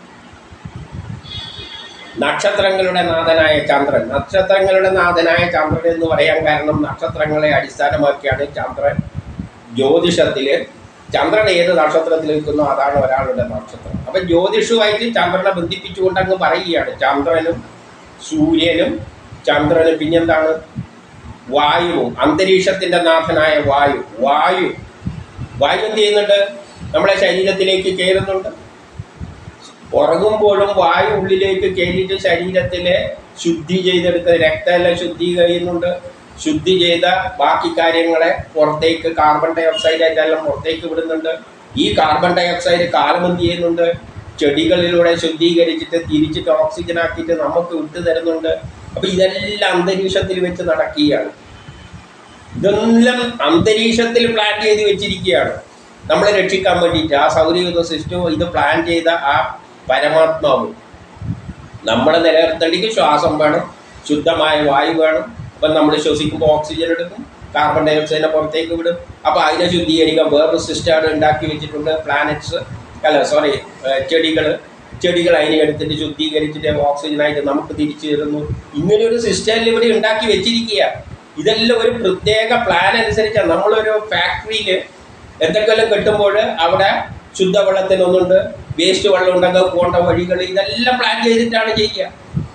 നക്ഷത്രങ്ങളുടെ നാഥനായ ചന്ദ്രൻ നക്ഷത്രങ്ങളുടെ നാഥനായ ചന്ദ്രൻ എന്ന് പറയാൻ കാരണം നക്ഷത്രങ്ങളെ അടിസ്ഥാനമാക്കിയാണ് ചന്ദ്രൻ ജ്യോതിഷത്തില് ചന്ദ്രൻ ഏത് നക്ഷത്രത്തിൽ നിൽക്കുന്നോ അതാണ് ഒരാളുടെ നക്ഷത്രം അപ്പൊ ജ്യോതിഷവുമായിട്ട് ചന്ദ്രനെ ബന്ധിപ്പിച്ചുകൊണ്ട് അങ്ങ് പറയുകയാണ് ചന്ദ്രനും സൂര്യനും ചന്ദ്രനും പിന്നെന്താണ് വായുവും അന്തരീക്ഷത്തിന്റെ നാഥനായ വായു വായു വായു എന്ത് ചെയ്യുന്നുണ്ട് നമ്മളെ ശരീരത്തിലേക്ക് കയറുന്നുണ്ട് ഉറങ്ങുമ്പോഴും വായു ഉള്ളിലേക്ക് കയറിയിട്ട് ശരീരത്തിലെ ശുദ്ധി ചെയ്തെടുത്ത രക്തമെല്ലാം ശുദ്ധി കഴിയുന്നുണ്ട് ശുദ്ധി ചെയ്ത ബാക്കി കാര്യങ്ങളെ പുറത്തേക്ക് കാർബൺ ഡൈ ഓക്സൈഡ് ആയിട്ടെല്ലാം പുറത്തേക്ക് വിടുന്നുണ്ട് ഈ കാർബൺ ഡൈ ഓക്സൈഡ് കാലം എന്ത് ചെയ്യുന്നുണ്ട് ചെടികളിലൂടെ ശുദ്ധീകരിച്ചിട്ട് തിരിച്ചിട്ട് ഓക്സിജൻ ആക്കിയിട്ട് നമുക്ക് വിട്ടു തരുന്നുണ്ട് അപ്പൊ ഇതെല്ലാം അന്തരീക്ഷത്തിൽ വെച്ച് നടക്കുകയാണ് ഇതെല്ലാം അന്തരീക്ഷത്തിൽ പ്ലാൻ ചെയ്ത് വെച്ചിരിക്കുകയാണ് നമ്മളെ രക്ഷിക്കാൻ വേണ്ടിയിട്ട് ആ സൗരയൂഥ സിസ്റ്റവും ഇത് പ്ലാൻ ചെയ്ത ആ പരമാത്മാവും നമ്മളെ നിലനിർത്തേണ്ടിക്ക് ശ്വാസം വേണം ശുദ്ധമായ വായു വേണം അപ്പം നമ്മൾ ശ്വസിക്കുമ്പോൾ ഓക്സിജൻ എടുക്കും കാർബൺ ഡൈ ഓക്സൈഡിനെ പുറത്തേക്ക് വിടും അപ്പോൾ അതിനെ ശുദ്ധീകരിക്കാൻ വേറൊരു സിസ്റ്റമാണ് ഉണ്ടാക്കി വെച്ചിട്ടുണ്ട് പ്ലാനറ്റ്സ് അല്ല സോറി ചെടികൾ ചെടികൾ അതിനെ എടുത്തിട്ട് ശുദ്ധീകരിച്ചിട്ട് ഓക്സിജനായിട്ട് നമുക്ക് തിരിച്ചു തരുന്നു ഇങ്ങനെ ഒരു സിസ്റ്റം ഇവിടെ ഉണ്ടാക്കി വെച്ചിരിക്കുക ഇതെല്ലാം ഒരു പ്രത്യേക പ്ലാൻ അനുസരിച്ചാണ് നമ്മളൊരു ഫാക്ടറിയിൽ എന്തൊക്കെയെല്ലാം കെട്ടുമ്പോൾ അവിടെ ശുദ്ധവെള്ളത്തിനൊന്നുണ്ട് വേസ്റ്റ് വെള്ളം ഉണ്ടെങ്കിൽ പോകേണ്ട വഴികൾ ഇതെല്ലാം പ്ലാൻ ചെയ്തിട്ടാണ് ചെയ്യുക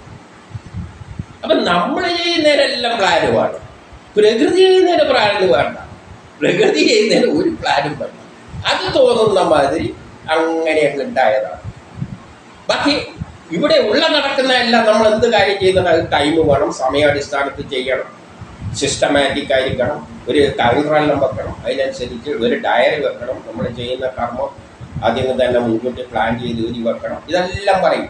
അപ്പം നമ്മൾ ചെയ്യുന്നതിനെല്ലാം പ്ലാനുമാണ് പ്രകൃതി ചെയ്യുന്നതിന് പ്ലാന് വേണ്ട പ്രകൃതി ചെയ്യുന്നതിന് ഒരു പ്ലാനും വേണ്ട അത് തോന്നുന്ന മാതിരി അങ്ങനെ അങ്ങ് ഉണ്ടായതാണ് ബാക്കി ഇവിടെ ഉള്ള നടക്കുന്ന എല്ലാം നമ്മൾ എന്ത് കാര്യം ചെയ്യുന്നത് അത് ടൈം വേണം സമയാടിസ്ഥാനത്തിൽ ചെയ്യണം സിസ്റ്റമാറ്റിക് ആയിരിക്കണം ഒരു കലണ്ടറെല്ലാം വെക്കണം അതിനനുസരിച്ച് ഒരു ഡയറി വെക്കണം നമ്മൾ ചെയ്യുന്ന കർമ്മം ആദ്യം തന്നെ മുൻകൂട്ടി പ്ലാൻ ചെയ്ത് എഴുതി വെക്കണം ഇതെല്ലാം പറയും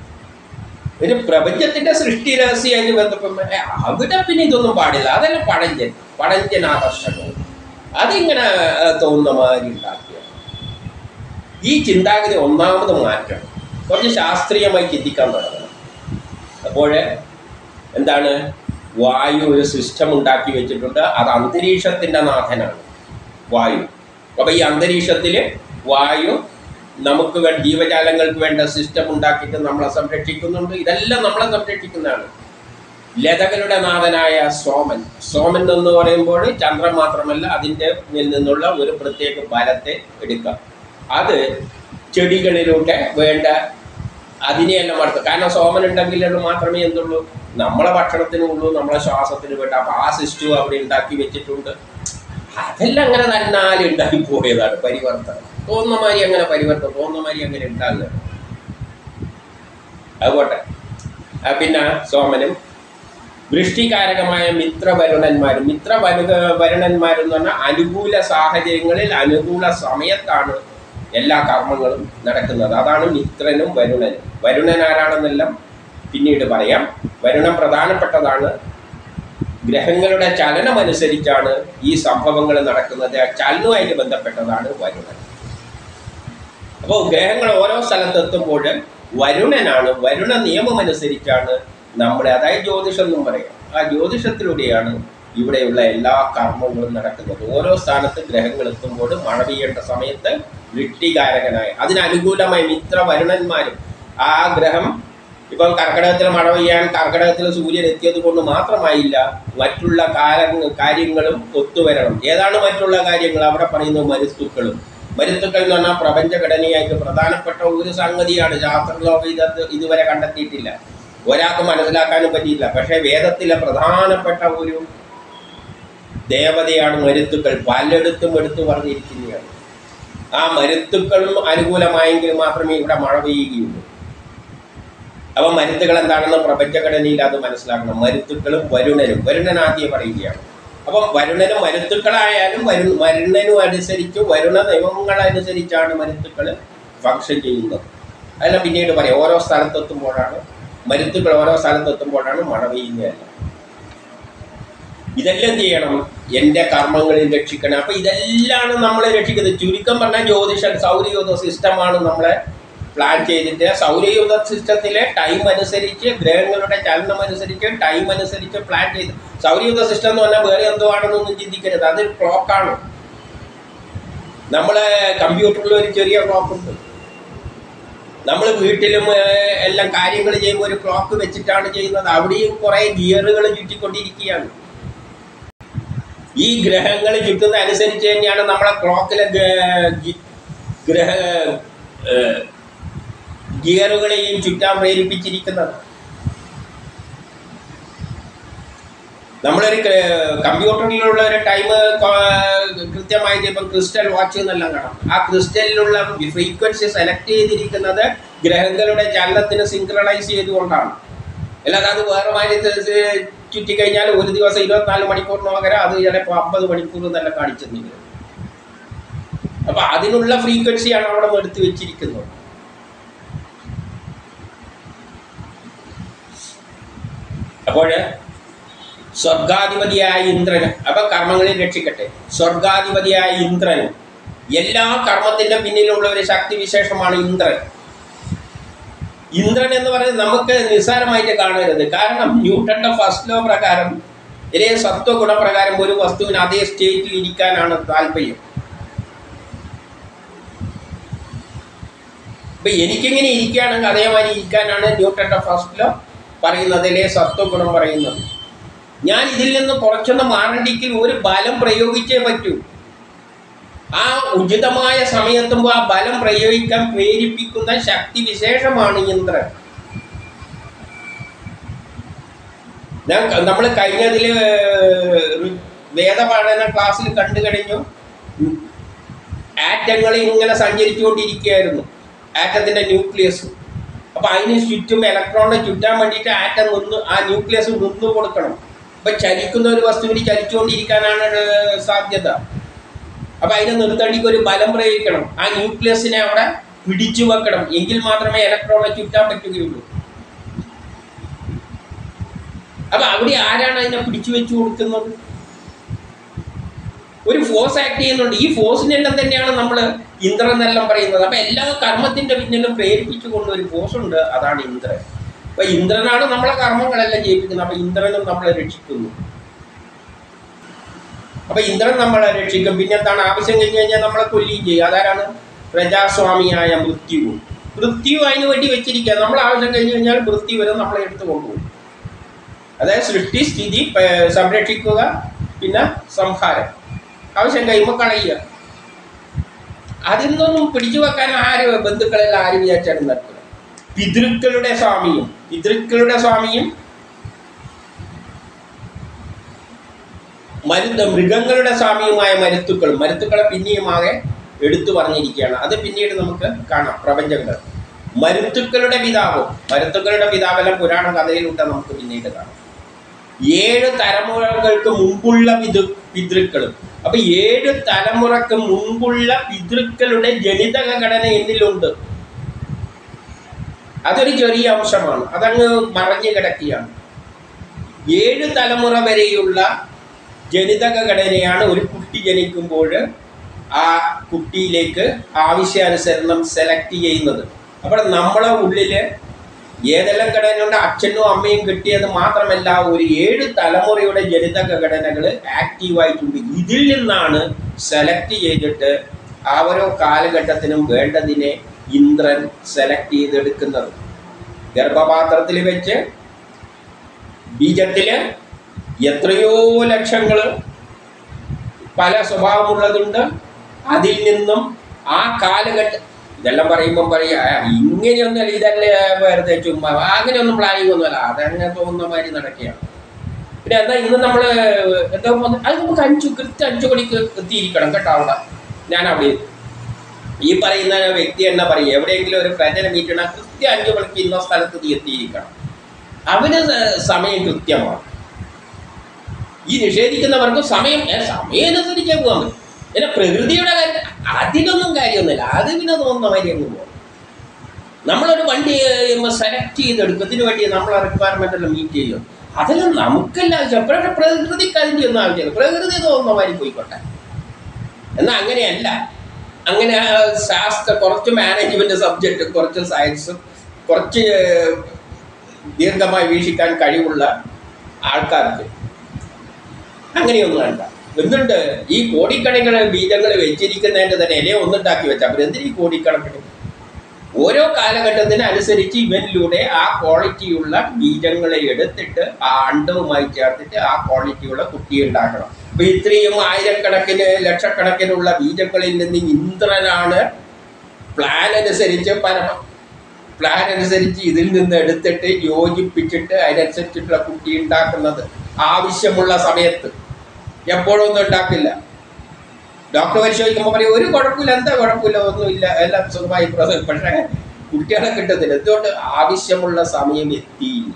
ഒരു പ്രപഞ്ചത്തിന്റെ സൃഷ്ടി രഹസ്യമായിട്ട് ബന്ധപ്പെട്ട് ഏ, അവിടെ പിന്നെ ഇതൊന്നും പാടില്ല അതെല്ലാം പഴഞ്ചൻ പഴഞ്ചൻ ആകർഷകവും അതിങ്ങനെ ആ, തോന്നുന്ന മാതിരി ഉണ്ടാക്കുക ഈ ചിന്താഗതി ഒന്നാമത് മാറ്റണം കുറച്ച് ശാസ്ത്രീയമായി ചിന്തിക്കാൻ തുടങ്ങണം അപ്പോൾ എന്താണ് വായു ഒരു സിസ്റ്റം ഉണ്ടാക്കി വെച്ചിട്ടുണ്ട് അത് അന്തരീക്ഷത്തിൻ്റെ നാഥനാണ് വായു അപ്പോൾ ഈ അന്തരീക്ഷത്തിൽ വായു നമുക്ക് വേ ജീവജാലങ്ങൾക്ക് വേണ്ട സിസ്റ്റം ഉണ്ടാക്കിയിട്ട് നമ്മളെ സംരക്ഷിക്കുന്നുണ്ട് ഇതെല്ലാം നമ്മളെ സംരക്ഷിക്കുന്നതാണ് ലതകളുടെ നാഥനായ സോമൻ സോമൻ എന്ന് പറയുമ്പോൾ ചന്ദ്രൻ മാത്രമല്ല അതിൻ്റെ നിന്നുള്ള ഒരു പ്രത്യേക ബലത്തെ എടുക്കാം അത് ചെടികളിലൂടെ വേണ്ട അതിനെയെല്ലാം വളർത്തും കാരണം സോമൻ ഉണ്ടെങ്കിലുള്ളൂ മാത്രമേ എന്തുള്ളൂ നമ്മളെ ഭക്ഷണത്തിനുള്ളൂ നമ്മളെ ശ്വാസത്തിന് വേണ്ട അപ്പം ആ സിസ്റ്റവും അവിടെ ഉണ്ടാക്കി വെച്ചിട്ടുണ്ട് അതെല്ലാം അങ്ങനെ തന്നാലും ഉണ്ടാക്കി പോയതാണ് പരിവർത്തനം തോന്നുന്ന മാതിരി അങ്ങനെ പരിവർത്തനം തോന്നുന്ന മാതിരി അങ്ങനെ ഉണ്ടാകുക അതുപോട്ടെ ആ പിന്നെ സോമനും വൃഷ്ടികാരകമായ മിത്രവരുണന്മാരും മിത്രവരുക വരുണന്മാരെന്ന് പറഞ്ഞാൽ അനുകൂല സാഹചര്യങ്ങളിൽ അനുകൂല സമയത്താണ് എല്ലാ കർമ്മങ്ങളും നടക്കുന്നത് അതാണ് മിത്രനും വരുണനും വരുണൻ ആരാണെന്നെല്ലാം പിന്നീട് പറയാം വരുണൻ പ്രധാനപ്പെട്ടതാണ് ഗ്രഹങ്ങളുടെ ചലനം അനുസരിച്ചാണ് ഈ സംഭവങ്ങൾ നടക്കുന്നത് ആ ചലനവുമായിട്ട് ബന്ധപ്പെട്ടതാണ് വരുണൻ അപ്പോൾ ഗ്രഹങ്ങൾ ഓരോ സ്ഥലത്തെത്തുമ്പോൾ വരുണനാണ് വരുണ നിയമം അനുസരിച്ചാണ് നമ്മുടെ അതായത് ജ്യോതിഷം എന്നും പറയാം ആ ജ്യോതിഷത്തിലൂടെയാണ് ഇവിടെയുള്ള എല്ലാ കർമ്മങ്ങളും നടക്കുന്നത് ഓരോ സ്ഥാനത്ത് ഗ്രഹങ്ങൾ എത്തുമ്പോൾ മഴ പെയ്യേണ്ട സമയത്ത് വൃഷ്ടികാരകനായ അതിനനുകൂലമായി മിത്ര വരുണന്മാരും ആ ഗ്രഹം ഇപ്പം കർക്കിടകത്തിൽ മഴ പെയ്യാൻ കർക്കിടകത്തിൽ സൂര്യൻ എത്തിയത് കൊണ്ട് മാത്രമായില്ല മറ്റുള്ള കാല കാര്യങ്ങളും ഒത്തുവരണം ഏതാണ് മറ്റുള്ള കാര്യങ്ങൾ അവിടെ പറയുന്നത് മരുത്തുക്കളും മരുത്തുക്കൾ എന്ന് പറഞ്ഞാൽ പ്രപഞ്ചഘടനയായിട്ട് പ്രധാനപ്പെട്ട ഒരു സംഗതിയാണ് ശാസ്ത്രലോകം ഇത് ഇതുവരെ കണ്ടെത്തിയിട്ടില്ല ഒരാൾക്ക് മനസ്സിലാക്കാനും പറ്റിയില്ല പക്ഷേ വേദത്തിലെ പ്രധാനപ്പെട്ട ഒരു ദേവതയാണ് മരുത്തുക്കൾ പലയിടത്തും എടുത്തു പറഞ്ഞിരിക്കുന്നതാണ് ആ മരുത്തുക്കളും അനുകൂലമായെങ്കിൽ മാത്രമേ ഇവിടെ മഴ പെയ്യുകയുള്ളൂ അപ്പൊ മരുത്തുകൾ എന്താണെന്ന് പ്രപഞ്ചഘടനയിൽ അത് മനസ്സിലാക്കണം മരുത്തുക്കളും വരുണനും വരുണൻ ആദ്യം പറയുകയാണ് അപ്പം വരുണനും മരുത്തുക്കളായാലും വരു വരുണനും അനുസരിച്ച് വരുണ നിയമങ്ങൾ അനുസരിച്ചാണ് മരുത്തുക്കൾ ഫങ്ഷൻ ചെയ്യുന്നത് അതെല്ലാം പിന്നീട് പറയാം ഓരോ സ്ഥലത്തെത്തുമ്പോഴാണ് മരുത്തുക്കൾ ഓരോ സ്ഥലത്തെത്തുമ്പോഴാണ് മഴ പെയ്യുന്നത് ഇതെല്ലാം ചെയ്യണം എൻ്റെ കർമ്മങ്ങളിൽ രക്ഷിക്കണം അപ്പൊ ഇതെല്ലാണ് നമ്മളെ രക്ഷിക്കുന്നത് ചുരുക്കം പറഞ്ഞാൽ ജ്യോതിഷം സൗരയൂഥ സിസ്റ്റമാണ് നമ്മളെ പ്ലാൻ ചെയ്തിട്ട് സൗരയൂഥ സിസ്റ്റത്തിലെ ടൈം അനുസരിച്ച് ഗ്രഹങ്ങളുടെ ചലനം അനുസരിച്ച് ടൈം അനുസരിച്ച് പ്ലാൻ ചെയ്ത് സൗരയൂഥ സിസ്റ്റം എന്ന് പറഞ്ഞാൽ വേറെ എന്തോ ആണെന്നൊന്നും ചിന്തിക്കരുത് അതൊരു ക്ലോക്കാണ് നമ്മളെ കമ്പ്യൂട്ടറിൽ ഒരു ചെറിയ ക്ലോക്ക് ഉണ്ട് നമ്മൾ വീട്ടിലും ഏഹ്, എല്ലാം കാര്യങ്ങൾ ചെയ്യുമ്പോൾ ഒരു ക്ലോക്ക് വെച്ചിട്ടാണ് ചെയ്യുന്നത് അവിടെയും കുറേ ഗിയറുകൾ ചുറ്റിക്കൊണ്ടിരിക്കുകയാണ് ഈ ഗ്രഹങ്ങൾ ചുറ്റുന്ന അനുസരിച്ച് തന്നെയാണ് നമ്മളെ ക്ലോക്കിലെ ഗ- ഗി- ഗ്രഹ ഏഹ്, ഗിയറുകളെയും ചുറ്റാൻ പ്രേരിപ്പിച്ചിരിക്കുന്നത് നമ്മളൊരു ക- കമ്പ്യൂട്ടറിലുള്ള ഒരു ടൈം കൃത്യമായിട്ട് ഇപ്പം ക്രിസ്റ്റൽ വാച്ച് എന്നെല്ലാം കാണാം ആ ക്രിസ്റ്റലിലുള്ള ഫ്രീക്വൻസി സെലക്ട് ചെയ്തിരിക്കുന്നത് ഗ്രഹങ്ങളുടെ ചലനത്തിന് സിങ്ക്രണൈസ് ചെയ്തുകൊണ്ടാണ് അല്ലാതെ അത് വേറെ മാറ്റി ചുറ്റിക്കഴിഞ്ഞാൽ ഒരു ദിവസം ഇരുപത്തിനാല് മണിക്കൂറിന് പകരം അത് ചിലപ്പോൾ അമ്പത് മണിക്കൂർ തന്നെ കാണിച്ചെന്നില്ല അപ്പൊ അതിനുള്ള ഫ്രീക്വൻസിയാണ് അവിടെ എടുത്തു വെച്ചിരിക്കുന്നത് അപ്പോൾ സ്വർഗാധിപതിയായ ഇന്ദ്രന് അപ്പൊ കർമ്മങ്ങളിൽ രക്ഷിക്കട്ടെ സ്വർഗാധിപതിയായ ഇന്ദ്രന് എല്ലാ കർമ്മത്തിന്റെ പിന്നിലുള്ള ഒരു ശക്തി വിശേഷമാണ് ഇന്ദ്രൻ ഇന്ദ്രൻ എന്ന് പറയുന്നത് നമുക്ക് നിസ്സാരമായിട്ട് കാണരുത് കാരണം ന്യൂട്ടന്റെ ഫസ്റ്റ് ലോ പ്രകാരം ഇതേ സത്വഗുണപ്രകാരം ഒരു വസ്തുവിന് അതേ സ്റ്റേറ്റിൽ ഇരിക്കാനാണ് താല്പര്യം ഇപ്പൊ എനിക്കിങ്ങനെ ഇരിക്കുകയാണെങ്കിൽ അതേമാതിരി ഇരിക്കാനാണ് ന്യൂട്ടന്റെ ഫസ്റ്റ് ലോ പറയുന്നതിലെ സത്വഗുണം പറയുന്നത് ഞാൻ ഇതിൽ നിന്ന് കുറച്ചൊന്ന് മാറണ്ടെങ്കിൽ ഒരു ബലം പ്രയോഗിച്ചേ പറ്റൂ ആ ഉചിതമായ സമയത്തുമ്പോൾ ആ ബലം പ്രയോഗിക്കാൻ പ്രേരിപ്പിക്കുന്ന ശക്തി വിശേഷമാണ് ഇന്ദ്രൻ ഞാൻ നമ്മൾ കഴിഞ്ഞതിൽ വേദപാഠന ക്ലാസ്സിൽ കണ്ടു കഴിഞ്ഞു ആറ്റങ്ങൾ ഇങ്ങനെ സഞ്ചരിച്ചുകൊണ്ടിരിക്കുകയായിരുന്നു ആറ്റത്തിന്റെ ന്യൂക്ലിയസ് അപ്പൊ അതിന് ചുറ്റും ഇലക്ട്രോണിനെ ചുറ്റാൻ വേണ്ടിയിട്ട് ആറ്റം നിന്ന് ആ ന്യൂക്ലിയസ് നിന്ന് കൊടുക്കണം അപ്പൊ ചലിക്കുന്ന ഒരു വസ്തുവിന് ചലിച്ചുകൊണ്ടിരിക്കാനാണ് ഏർ സാധ്യത അപ്പൊ അതിനെ നിർത്തണ്ടിക്ക് ഒരു ബലം പ്രയോഗിക്കണം ആ ന്യൂക്ലിയസിനെ അവിടെ പിടിച്ചു വെക്കണം എങ്കിൽ മാത്രമേ ഇലക്ട്രോണെ ചുറ്റാൻ പറ്റുകയുള്ളൂ അപ്പൊ അവിടെ ആരാണ് അതിനെ പിടിച്ചു വെച്ചു കൊടുക്കുന്നത് ഒരു ഫോഴ്സ് ആക്ട് ചെയ്യുന്നുണ്ട് ഈ ഫോഴ്സിനെല്ലാം തന്നെയാണ് നമ്മൾ ഇന്ദ്രൻ എന്നെല്ലാം പറയുന്നത് അപ്പൊ എല്ലാ കർമ്മത്തിന്റെ പിന്നിലും പ്രേരിപ്പിച്ചുകൊണ്ട് ഒരു ഫോഴ്സ് ഉണ്ട് അതാണ് ഇന്ദ്രൻ അപ്പൊ ഇന്ദ്രനാണ് നമ്മളെ കർമ്മങ്ങളെല്ലാം ചെയ്യിപ്പിക്കുന്നത് അപ്പൊ ഇന്ദ്രനും നമ്മളെ രക്ഷിക്കുന്നു അപ്പൊ ഇന്ദ്രൻ നമ്മളെ രക്ഷിക്കും പിന്നെ എന്താണ് ആവശ്യം കഴിഞ്ഞ് കഴിഞ്ഞാൽ നമ്മളെ കൊല്ലുകയും ചെയ്യും അതാരാണ് പ്രജാസ്വാമിയായ മൃത്യു മൃത്യു അതിന് വേണ്ടി വെച്ചിരിക്കുക നമ്മൾ ആവശ്യം കഴിഞ്ഞ് കഴിഞ്ഞാൽ മൃത്യു വരെ നമ്മളെ എടുത്ത് കൊണ്ടുപോകും അതായത് സൃഷ്ടി സ്ഥിതി പ- സംരക്ഷിക്കുക പിന്നെ സംഹാരം ആവശ്യം കഴിയുമ്പോൾ കളയുക അതിൽ നിന്നൊന്നും പിടിച്ചു വെക്കാൻ ആര് ബന്ധുക്കളെല്ലാം ആര് വിചാരിച്ചാലും നടക്കുക പിതൃക്കളുടെ സ്വാമിയും പിതൃക്കളുടെ സ്വാമിയും മരുന്ന് മൃഗങ്ങളുടെ സ്വാമിയുമായ മരുത്തുക്കളും മരുത്തുക്കളെ പിന്നെയും ആകെ എടുത്തു പറഞ്ഞിരിക്കുകയാണ് അത് പിന്നീട് നമുക്ക് കാണാം പ്രപഞ്ചങ്ങൾ മരുത്തുക്കളുടെ പിതാവും മരുത്തുക്കളുടെ പിതാവെല്ലാം പുരാണ കഥയിലൂടെ നമുക്ക് പിന്നീട് കാണാം ഏഴ് തലമുറകൾക്ക് മുമ്പുള്ള പിതൃ പിതൃക്കളും അപ്പൊ ഏഴ് തലമുറക്ക് മുമ്പുള്ള പിതൃക്കളുടെ ജനിതക ഘടന എന്നിലുണ്ട് അതൊരു ചെറിയ അംശമാണ് അതങ്ങ് മറഞ്ഞു കിടക്കുകയാണ് ഏഴ് തലമുറ വരെയുള്ള ജനിതക ഘടനയാണ് ഒരു കുട്ടി ജനിക്കുമ്പോൾ ആ കുട്ടിയിലേക്ക് ആവശ്യാനുസരണം സെലക്ട് ചെയ്യുന്നത് അപ്പോൾ നമ്മളെ ഉള്ളിൽ ഏതെല്ലാം ഘടനയുണ്ട് അച്ഛനും അമ്മയും കിട്ടിയത് മാത്രമല്ല ഒരു ഏഴ് തലമുറയുടെ ജനിതക ഘടനകൾ ആക്റ്റീവായിട്ടുണ്ട് ഇതിൽ നിന്നാണ് സെലക്ട് ചെയ്തിട്ട് ആ ഓരോ കാലഘട്ടത്തിനും വേണ്ടതിനെ ഇന്ദ്രൻ സെലക്ട് ചെയ്തെടുക്കുന്നത് ഗർഭപാത്രത്തിൽ വെച്ച് ബീജത്തിൽ എത്രയോ ലക്ഷങ്ങൾ പല സ്വഭാവമുള്ളതുണ്ട് അതിൽ നിന്നും ആ കാലഘട്ട ഇതെല്ലാം പറയുമ്പം പറയാ "ആ, ഇങ്ങനെയൊന്നുമല്ല ഇതല്ലേ വെറുതെ ചുമ്മാ അങ്ങനെയൊന്നും പ്ലാനിങ് ഒന്നുമല്ല അതങ്ങനെ തോന്നുന്ന മാതിരി നടക്കുകയാണ് പിന്നെ എന്താ ഇന്ന് നമ്മൾ എന്താ പോകുന്നത് അത് നമുക്ക് അഞ്ചു കൃത്യം അഞ്ചു മണിക്ക് എത്തിയിരിക്കണം കേട്ടോ അവിടെ ഞാൻ അവിടെ ഈ പറയുന്ന വ്യക്തി എന്നാ പറയും എവിടെയെങ്കിലും ഒരു ഫ്രണ്ടിനെ മീറ്റ് ചെയ്യണം കൃത്യം അഞ്ചു മണിക്ക് ഇന്ന സ്ഥലത്ത് നീ എത്തിയിരിക്കണം അവന് സ- സമയം കൃത്യമാണ് ഈ നിഷേധിക്കുന്നവർക്ക് സമയം ഏ, സമയം അനുസരിച്ചേ പോകാൻ പറ്റും പിന്നെ പ്രകൃതിയുടെ കാര്യം അതിലൊന്നും കാര്യമൊന്നുമില്ല അത് പിന്നെ തോന്നുന്ന മാതിരി അങ്ങ് പോകും നമ്മളൊരു വണ്ടി സെലക്ട് ചെയ്തെടുക്കും ഇതിനു വേണ്ടി നമ്മളെ റിക്വയർമെന്റ് എല്ലാം മീറ്റ് ചെയ്യും അതെല്ലാം നമുക്കല്ല ആവശ്യം പക്ഷേ പ്രകൃതിക്ക് അതിൻ്റെ ഒന്നും ആവശ്യമില്ല പ്രകൃതി തോന്നുന്ന മാതിരി പോയിക്കോട്ടെ എന്നാൽ അങ്ങനെയല്ല അങ്ങനെ ആ, ശാസ്ത്ര കുറച്ച് മാനേജ്മെന്റ് സബ്ജക്റ്റ് കുറച്ച് സയൻസും കുറച്ച് ദീർഘമായി വീക്ഷിക്കാൻ കഴിവുള്ള ആൾക്കാർക്ക് അങ്ങനെയൊന്നും വേണ്ട എന്തുണ്ട് ഈ കോടിക്കണക്കിന് ബീജങ്ങൾ വെച്ചിരിക്കുന്നതിൻ്റെ തന്നെ ഇലയെ ഒന്നുണ്ടാക്കി വെച്ചാൽ അവർ എന്തിനീ കോടിക്കണക്കിന് ഓരോ കാലഘട്ടത്തിന് അനുസരിച്ച് ഇവനിലൂടെ ആ ക്വാളിറ്റിയുള്ള ബീജങ്ങളെ എടുത്തിട്ട് ആ അണ്ടവുമായി ചേർത്തിട്ട് ആ ക്വാളിറ്റിയുള്ള കുട്ടിയെ ഉണ്ടാക്കണം അപ്പൊ ഇത്രയും ആയിരക്കണക്കിന് ലക്ഷക്കണക്കിനുള്ള ബീജങ്ങളിൽ നിന്ന് ഇന്ദ്രനാണ് പ്ലാൻ അനുസരിച്ച് പരമ പ്ലാൻ അനുസരിച്ച് ഇതിൽ നിന്ന് എടുത്തിട്ട് യോജിപ്പിച്ചിട്ട് അതിനനുസരിച്ചിട്ടുള്ള കുട്ടി ഉണ്ടാക്കുന്നത് ആവശ്യമുള്ള സമയത്ത് എപ്പോഴും ഒന്നും ഉണ്ടാക്കില്ല ഡോക്ടർ പരിശോധിക്കുമ്പോൾ പറയും ഒരു കുഴപ്പമില്ല എന്താ കുഴപ്പമില്ല ഒന്നുമില്ല എല്ലാം സുഖമായി പ്രസവം പക്ഷേ കുട്ടികളെ കിട്ടുന്നില്ല എന്തുകൊണ്ട് ആവശ്യമുള്ള സമയം എത്തിയില്ല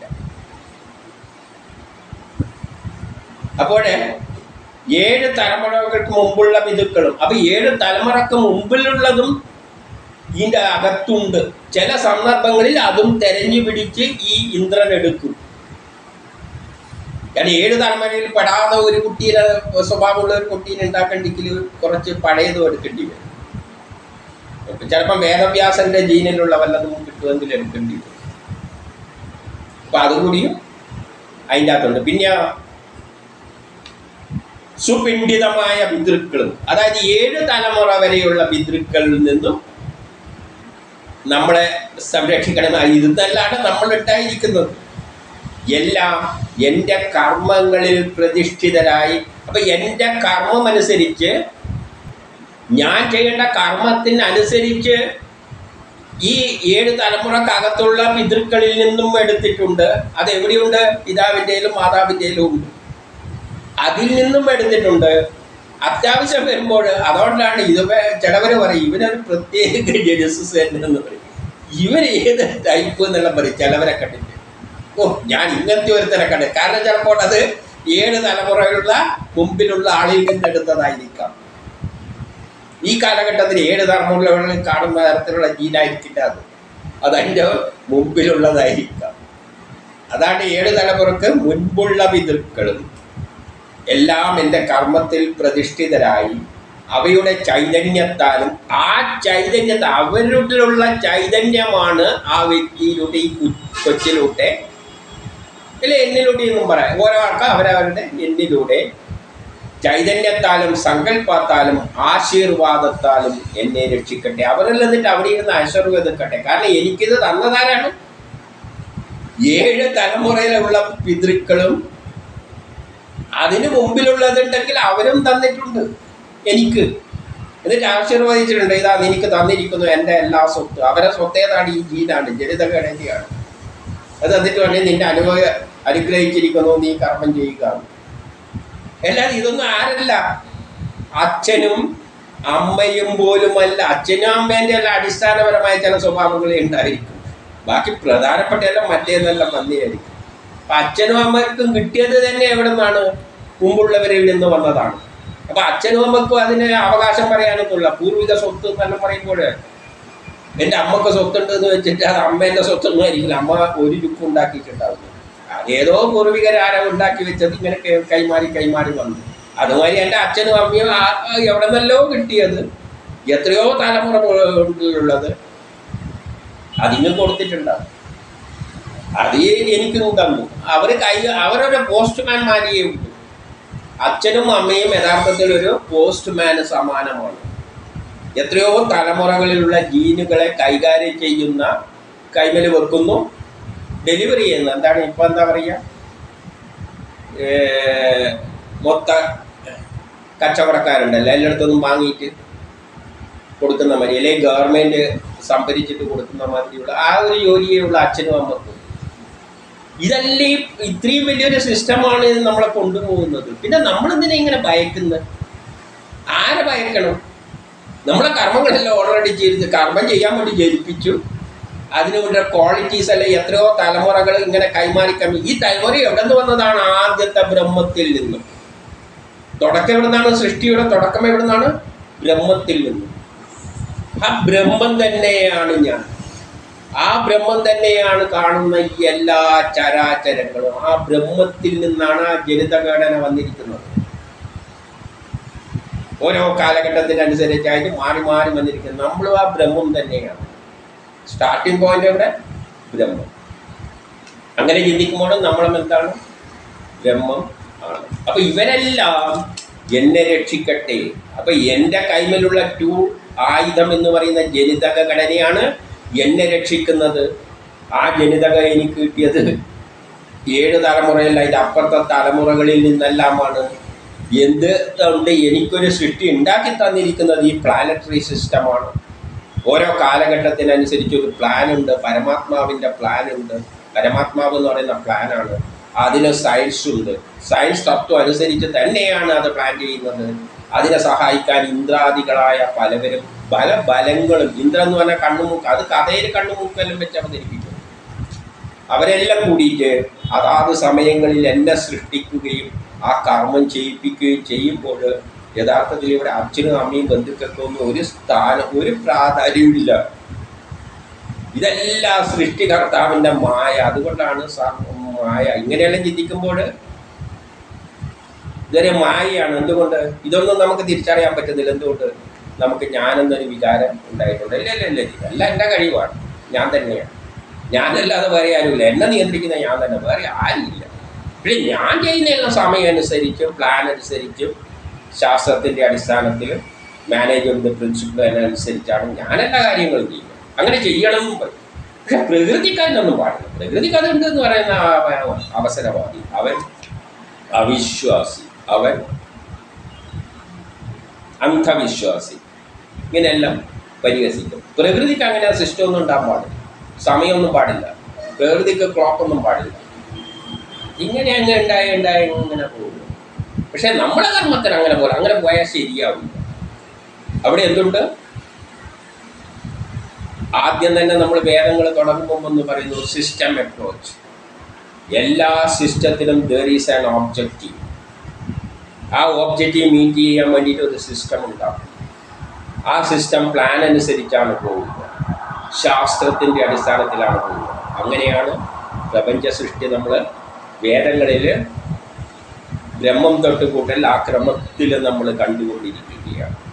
അപ്പോഴേ ഏഴ് തലമുറകൾക്ക് മുമ്പുള്ള പിതുക്കളും അപ്പൊ ഏഴ് തലമുറക്ക് മുമ്പിലുള്ളതും ഇതിൻ്റെ അകത്തുണ്ട് ചില സന്ദർഭങ്ങളിൽ അതും തെരഞ്ഞു പിടിച്ച് ഈ ഇന്ദ്രൻ എടുക്കും കാരണം ഏഴ് തലമുറയിൽ പെടാതെ ഒരു കുട്ടീനെ സ്വഭാവമുള്ള ഒരു കുട്ടീനെ ഉണ്ടാക്കണ്ടെങ്കിൽ കുറച്ച് പഴയതും എടുക്കേണ്ടി വരും ഇപ്പൊ ചിലപ്പം വേദവ്യാസന്റെ ജീനിലുള്ള വല്ലതും കിട്ടുമെങ്കിൽ എടുക്കേണ്ടി വരും അപ്പൊ അതുകൂടിയും അതിൻ്റെ അകത്തുണ്ട് പിന്നെ സുപിണ്ഡിതമായ പിതൃക്കളും അതായത് ഏഴ് തലമുറ വരെയുള്ള പിതൃക്കളിൽ നിന്നും നമ്മളെ സംരക്ഷിക്കണം ഇതെല്ലാണ് നമ്മൾ ഉണ്ടായിരിക്കുന്നത് എല്ലാം എൻ്റെ കർമ്മങ്ങളിൽ പ്രതിഷ്ഠിതരായി അപ്പൊ എൻ്റെ കർമ്മം അനുസരിച്ച് ഞാൻ ചെയ്യേണ്ട കർമ്മത്തിനനുസരിച്ച് ഈ ഏഴ് തലമുറക്കകത്തുള്ള പിതൃക്കളിൽ നിന്നും എടുത്തിട്ടുണ്ട് അത് എവിടെയുണ്ട് പിതാവിൻ്റെയിലും മാതാവിൻ്റെയിലും ഉണ്ട് അതിൽ നിന്നും എടുത്തിട്ടുണ്ട് അത്യാവശ്യം വരുമ്പോൾ അതുകൊണ്ടാണ് ഇത് ചിലവർ പറയും ഇവനൊരു പ്രത്യേക ജനസിസ് എന്ന് പറയും ഇവൻ ഏത് ടൈപ്പ് എന്നുള്ള പറയും ചിലവരെ കണ്ടിട്ട് ഓ ഞാൻ ഇങ്ങനത്തെ ഒരുത്തനെ കണ്ടു കാരണം ചിലപ്പോൾ അത് ഏഴ് തലമുറയുള്ള മുമ്പിലുള്ള ആളിൽ നിന്ന് എടുത്തതായിരിക്കാം ഈ കാലഘട്ടത്തിൽ ഏഴ് തലമുറകളിൽ കാണുന്ന തരത്തിലുള്ള ജീനായിരിക്കില്ല അത് അതതിൻ്റെ മുമ്പിലുള്ളതായിരിക്കാം അതാണ് ഏഴ് തലമുറക്ക് മുൻപുള്ള പിതൃക്കളും എല്ലാം എൻ്റെ കർമ്മത്തിൽ പ്രതിഷ്ഠിതരായി അവയുടെ ചൈതന്യത്താലും ആ ചൈതന്യത്തെ അവരിലുള്ള ചൈതന്യമാണ് ആ വ്യക്തിയിലൂടെ ഈ കു- കൊച്ചിലൂടെ അല്ലെ എന്നിലൂടെ എന്നും പറയാം ഓരോ ആൾക്ക് അവരവരുടെ എന്നിലൂടെ ചൈതന്യത്താലും സങ്കല്പത്താലും ആശീർവാദത്താലും എന്നെ രക്ഷിക്കട്ടെ അവരിൽ നിന്നിട്ട് അവിടെ ഇരുന്ന് ആശീർവദിക്കട്ടെ കാരണം എനിക്കിത് തന്നതാരാണ് ഏഴ് തലമുറയിലുള്ള പിതൃക്കളും അതിന് മുമ്പിലുള്ളതുണ്ടെങ്കിൽ അവരും തന്നിട്ടുണ്ട് എനിക്ക് എന്നിട്ട് ആശീർവദിച്ചിട്ടുണ്ട് ഇതാ നിനക്ക് തന്നിരിക്കുന്നു എൻ്റെ എല്ലാ സ്വത്ത് അവരെ സ്വത്ത് ഏതാണ് ഈ ജീനാണ് ജനിതഘടനയാണ് അത് എന്നിട്ട് വേണേ നിന്നെ അനുഭവ അനുഗ്രഹിച്ചിരിക്കുന്നു നീ കർമ്മം ചെയ്യുക അല്ലാതെ ഇതൊന്നും ആരല്ല അച്ഛനും അമ്മയും പോലുമല്ല അച്ഛനും അമ്മേൻ്റെ എല്ലാം അടിസ്ഥാനപരമായ ചില സ്വഭാവങ്ങളെ ഉണ്ടായിരിക്കും ബാക്കി പ്രധാനപ്പെട്ട എല്ലാം മറ്റേതെല്ലാം വന്നെയായിരിക്കും അപ്പൊ അച്ഛനും അമ്മയ്ക്കും കിട്ടിയത് തന്നെ എവിടെ നിന്നാണ് മുമ്പുള്ളവരിൽ നിന്ന് വന്നതാണ് അപ്പൊ അച്ഛനും അമ്മക്കും അതിന് അവകാശം പറയാനൊന്നുമില്ല പൂർവിക സ്വത്ത് എന്നെല്ലാം പറയുമ്പോൾ എൻ്റെ അമ്മക്ക് സ്വത്തുണ്ട് എന്ന് വെച്ചിട്ട് അത് അമ്മേൻ്റെ സ്വത്തൊന്നും ആയിരിക്കില്ല അമ്മ ഒരു ചുക്ക് ഉണ്ടാക്കിയിട്ടുണ്ടാവുന്നു അതേതോ പൂർവികരാരോ ഉണ്ടാക്കി വെച്ചത് ഇങ്ങനെ കെ- കൈമാറി കൈമാറി വന്നു അതുമാതിരി എൻ്റെ അച്ഛനും അമ്മയും ആ- ആ എവിടെ നിന്നല്ലോ കിട്ടിയത് എത്രയോ തലമുറ കൊണ്ടുള്ളത് അതിന് കൊടുത്തിട്ടുണ്ടാവും അത് എനിക്കും തന്നു അവർ കൈ അവരൊരു പോസ്റ്റ്മാൻമാരെയേ ഉള്ളൂ അച്ഛനും അമ്മയും യഥാർത്ഥത്തിൽ ഒരു പോസ്റ്റ്മാന് സമാനമാണ് എത്രയോ തലമുറകളിലുള്ള ജീനുകളെ കൈകാര്യം ചെയ്യുന്ന കൈമല് വെക്കുന്നു ഡെലിവറി ചെയ്യുന്നത് എന്താണ് ഇപ്പൊ എന്താ പറയുക ഏർ, മൊത്ത കച്ചവടക്കാരുണ്ടല്ലോ എല്ലായിടത്തുനിന്നും വാങ്ങിയിട്ട് കൊടുക്കുന്ന മാതിരി അല്ലെങ്കിൽ ഗവൺമെന്റ് സംഭരിച്ചിട്ട് കൊടുക്കുന്ന മാതിരിയുള്ള ആ ഒരു ജോലിയുള്ള അച്ഛനും അമ്മക്കും ഇതല്ലേ ഈ ഇത്രയും വലിയൊരു സിസ്റ്റമാണ് ഇത് നമ്മളെ കൊണ്ടുപോകുന്നത് പിന്നെ നമ്മൾ എന്തിനാ ഇങ്ങനെ ഭയക്കുന്നത് ആരെ ഭയക്കണം നമ്മളെ കർമ്മങ്ങളെല്ലാം ഓൾറെഡി ചെയ്ത് കർമ്മം ചെയ്യാൻ വേണ്ടി ജനിപ്പിച്ചു അതിന് വേണ്ട ക്വാളിറ്റീസ് അല്ലെ എത്രയോ തലമുറകൾ ഇങ്ങനെ കൈമാറി കമ്മി ഈ തലമുറ എവിടെ നിന്ന് വന്നതാണ് ആദ്യത്തെ ബ്രഹ്മത്തിൽ നിന്നും തുടക്കം എവിടെ നിന്നാണ് സൃഷ്ടിയുടെ തുടക്കം എവിടെ നിന്നാണ് ബ്രഹ്മത്തിൽ നിന്നും ആ ബ്രഹ്മം തന്നെയാണ് ഞാൻ ആ ബ്രഹ്മം തന്നെയാണ് കാണുന്ന ഈ എല്ലാ ചരാചരങ്ങളും ആ ബ്രഹ്മത്തിൽ നിന്നാണ് ആ ജനിതഘടന വന്നിരിക്കുന്നത് ഓരോ കാലഘട്ടത്തിനനുസരിച്ചായിട്ട് മാറി മാറി വന്നിരിക്കുന്നത് നമ്മളും ആ ബ്രഹ്മം തന്നെയാണ് സ്റ്റാർട്ടിംഗ് പോയിന്റ് എവിടെ ബ്രഹ്മം അങ്ങനെ ചിന്തിക്കുമ്പോൾ നമ്മളും എന്താണ് ബ്രഹ്മം ആണ് അപ്പൊ ഇവരെല്ലാം എന്നെ രക്ഷിക്കട്ടെ അപ്പൊ എൻ്റെ കൈമലുള്ള ടൂ ആയുധം എന്ന് പറയുന്ന ജനിതക ഘടനയാണ് എന്നെ രക്ഷിക്കുന്നത് ആ ജനിതക എനിക്ക് കിട്ടിയത് ഏഴ് തലമുറയല്ല അതിൻ്റെ അപ്പുറത്തെ തലമുറകളിൽ നിന്നെല്ലാമാണ് എന്ത് കൊണ്ട് എനിക്കൊരു സൃഷ്ടി ഉണ്ടാക്കി തന്നിരിക്കുന്നത് ഈ പ്ലാനറ്ററി സിസ്റ്റമാണ് ഓരോ കാലഘട്ടത്തിനനുസരിച്ച് ഒരു പ്ലാൻ ഉണ്ട് പരമാത്മാവിൻ്റെ പ്ലാൻ ഉണ്ട് പരമാത്മാവ് എന്ന് പറയുന്ന പ്ലാനാണ് അതിന് സയൻസ് ഉണ്ട് സയൻസ് തത്വം അനുസരിച്ച് തന്നെയാണ് അത് പ്ലാൻ ചെയ്യുന്നത് അതിനെ സഹായിക്കാൻ ഇന്ദ്രാദികളായ പലവരും പല ബലങ്ങളും ഇന്ദ്രൻ എന്ന് പറഞ്ഞാൽ കണ്ണുമൂക്ക് അത് കഥയിൽ കണ്ണുമൂക്കെല്ലാം വെച്ച് അവതരിപ്പിക്കും അവരെല്ലാം കൂടിയിട്ട് അതാത് സമയങ്ങളിൽ എന്നെ സൃഷ്ടിക്കുകയും ആ കർമ്മം ചെയ്യിപ്പിക്കുകയും ചെയ്യുമ്പോൾ യഥാർത്ഥത്തിൽ ഇവിടെ അച്ഛനും അമ്മയും ബന്ധുക്കൾക്കൊന്നും ഒരു സ്ഥാനം ഒരു പ്രാധാന്യമില്ല ഇതെല്ലാം സൃഷ്ടികർത്താവിൻ്റെ മായ അതുകൊണ്ടാണ് സ- മായ ഇങ്ങനെയെല്ലാം ചിന്തിക്കുമ്പോൾ ഇതൊരു മായയാണ് എന്തുകൊണ്ട് ഇതൊന്നും നമുക്ക് തിരിച്ചറിയാൻ പറ്റുന്നില്ല എന്തുകൊണ്ട് നമുക്ക് ഞാനെന്നൊരു വികാരം ഉണ്ടായിട്ടുണ്ട് ഇല്ല ഇല്ല ഇല്ല ഇതല്ല എൻ്റെ കഴിവാണ് ഞാൻ തന്നെയാണ് ഞാനല്ലാതെ വേറെ ആരുമില്ല എന്നെ നിയന്ത്രിക്കുന്ന ഞാൻ തന്നെ വേറെ ആരുമില്ല പിന്നെ ഞാൻ ചെയ്യുന്ന സമയം അനുസരിച്ചും പ്ലാൻ അനുസരിച്ചും ശാസ്ത്രത്തിൻ്റെ അടിസ്ഥാനത്തിലും മാനേജ്മെൻറ്റ് പ്രിൻസിപ്പിൾ അനുസരിച്ചാണ് ഞാൻ എല്ലാ കാര്യങ്ങളും ചെയ്യുന്നത് അങ്ങനെ ചെയ്യണമെന്നും പറയും പക്ഷെ പ്രകൃതിക്കാരനൊന്നും പാടില്ല പ്രകൃതിക്കാരുണ്ട് എന്ന് പറയുന്ന ആ- അവസരവാദി അവൻ അവിശ്വാസി അവൻ അന്ധവിശ്വാസി ഇങ്ങനെയെല്ലാം പരിഹസിക്കും പ്രകൃതിക്ക് അങ്ങനെ സിസ്റ്റം ഒന്നും ഉണ്ടാകാൻ പാടില്ല സമയമൊന്നും പാടില്ല പ്രകൃതിക്ക് ക്ലോക്കൊന്നും പാടില്ല ഇങ്ങനെ അങ്ങ് ഉണ്ടായി ഉണ്ടായി ഇങ്ങനെ പോകും പക്ഷെ നമ്മുടെ കർമ്മത്തിന് അങ്ങനെ പോലെ അങ്ങനെ പോയാൽ ശരിയാവില്ല അവിടെ എന്തുണ്ട് ആദ്യം തന്നെ നമ്മൾ വേദങ്ങൾ തുടങ്ങുമ്പോൾ എന്ന് പറയുന്നു സിസ്റ്റം അപ്രോച്ച് എല്ലാ സിസ്റ്റത്തിലും ദർ ഈസ് ആൻ ഓബ്ജക്റ്റീവ് ആ ഓബ്ജക്റ്റീവ് മീറ്റ് ചെയ്യാൻ വേണ്ടിയിട്ട് ഒരു സിസ്റ്റം ഉണ്ടാകും ആ സിസ്റ്റം പ്ലാൻ അനുസരിച്ചാണ് പോകുന്നത് ശാസ്ത്രത്തിൻ്റെ അടിസ്ഥാനത്തിലാണ് പോകുന്നത് അങ്ങനെയാണ് പ്രപഞ്ച സൃഷ്ടി നമ്മൾ വേദങ്ങളിൽ ബ്രഹ്മം തൊട്ട് കൂട്ടൽ ആ ക്രമത്തിൽ നമ്മൾ കണ്ടുകൊണ്ടിരിക്കുകയാണ്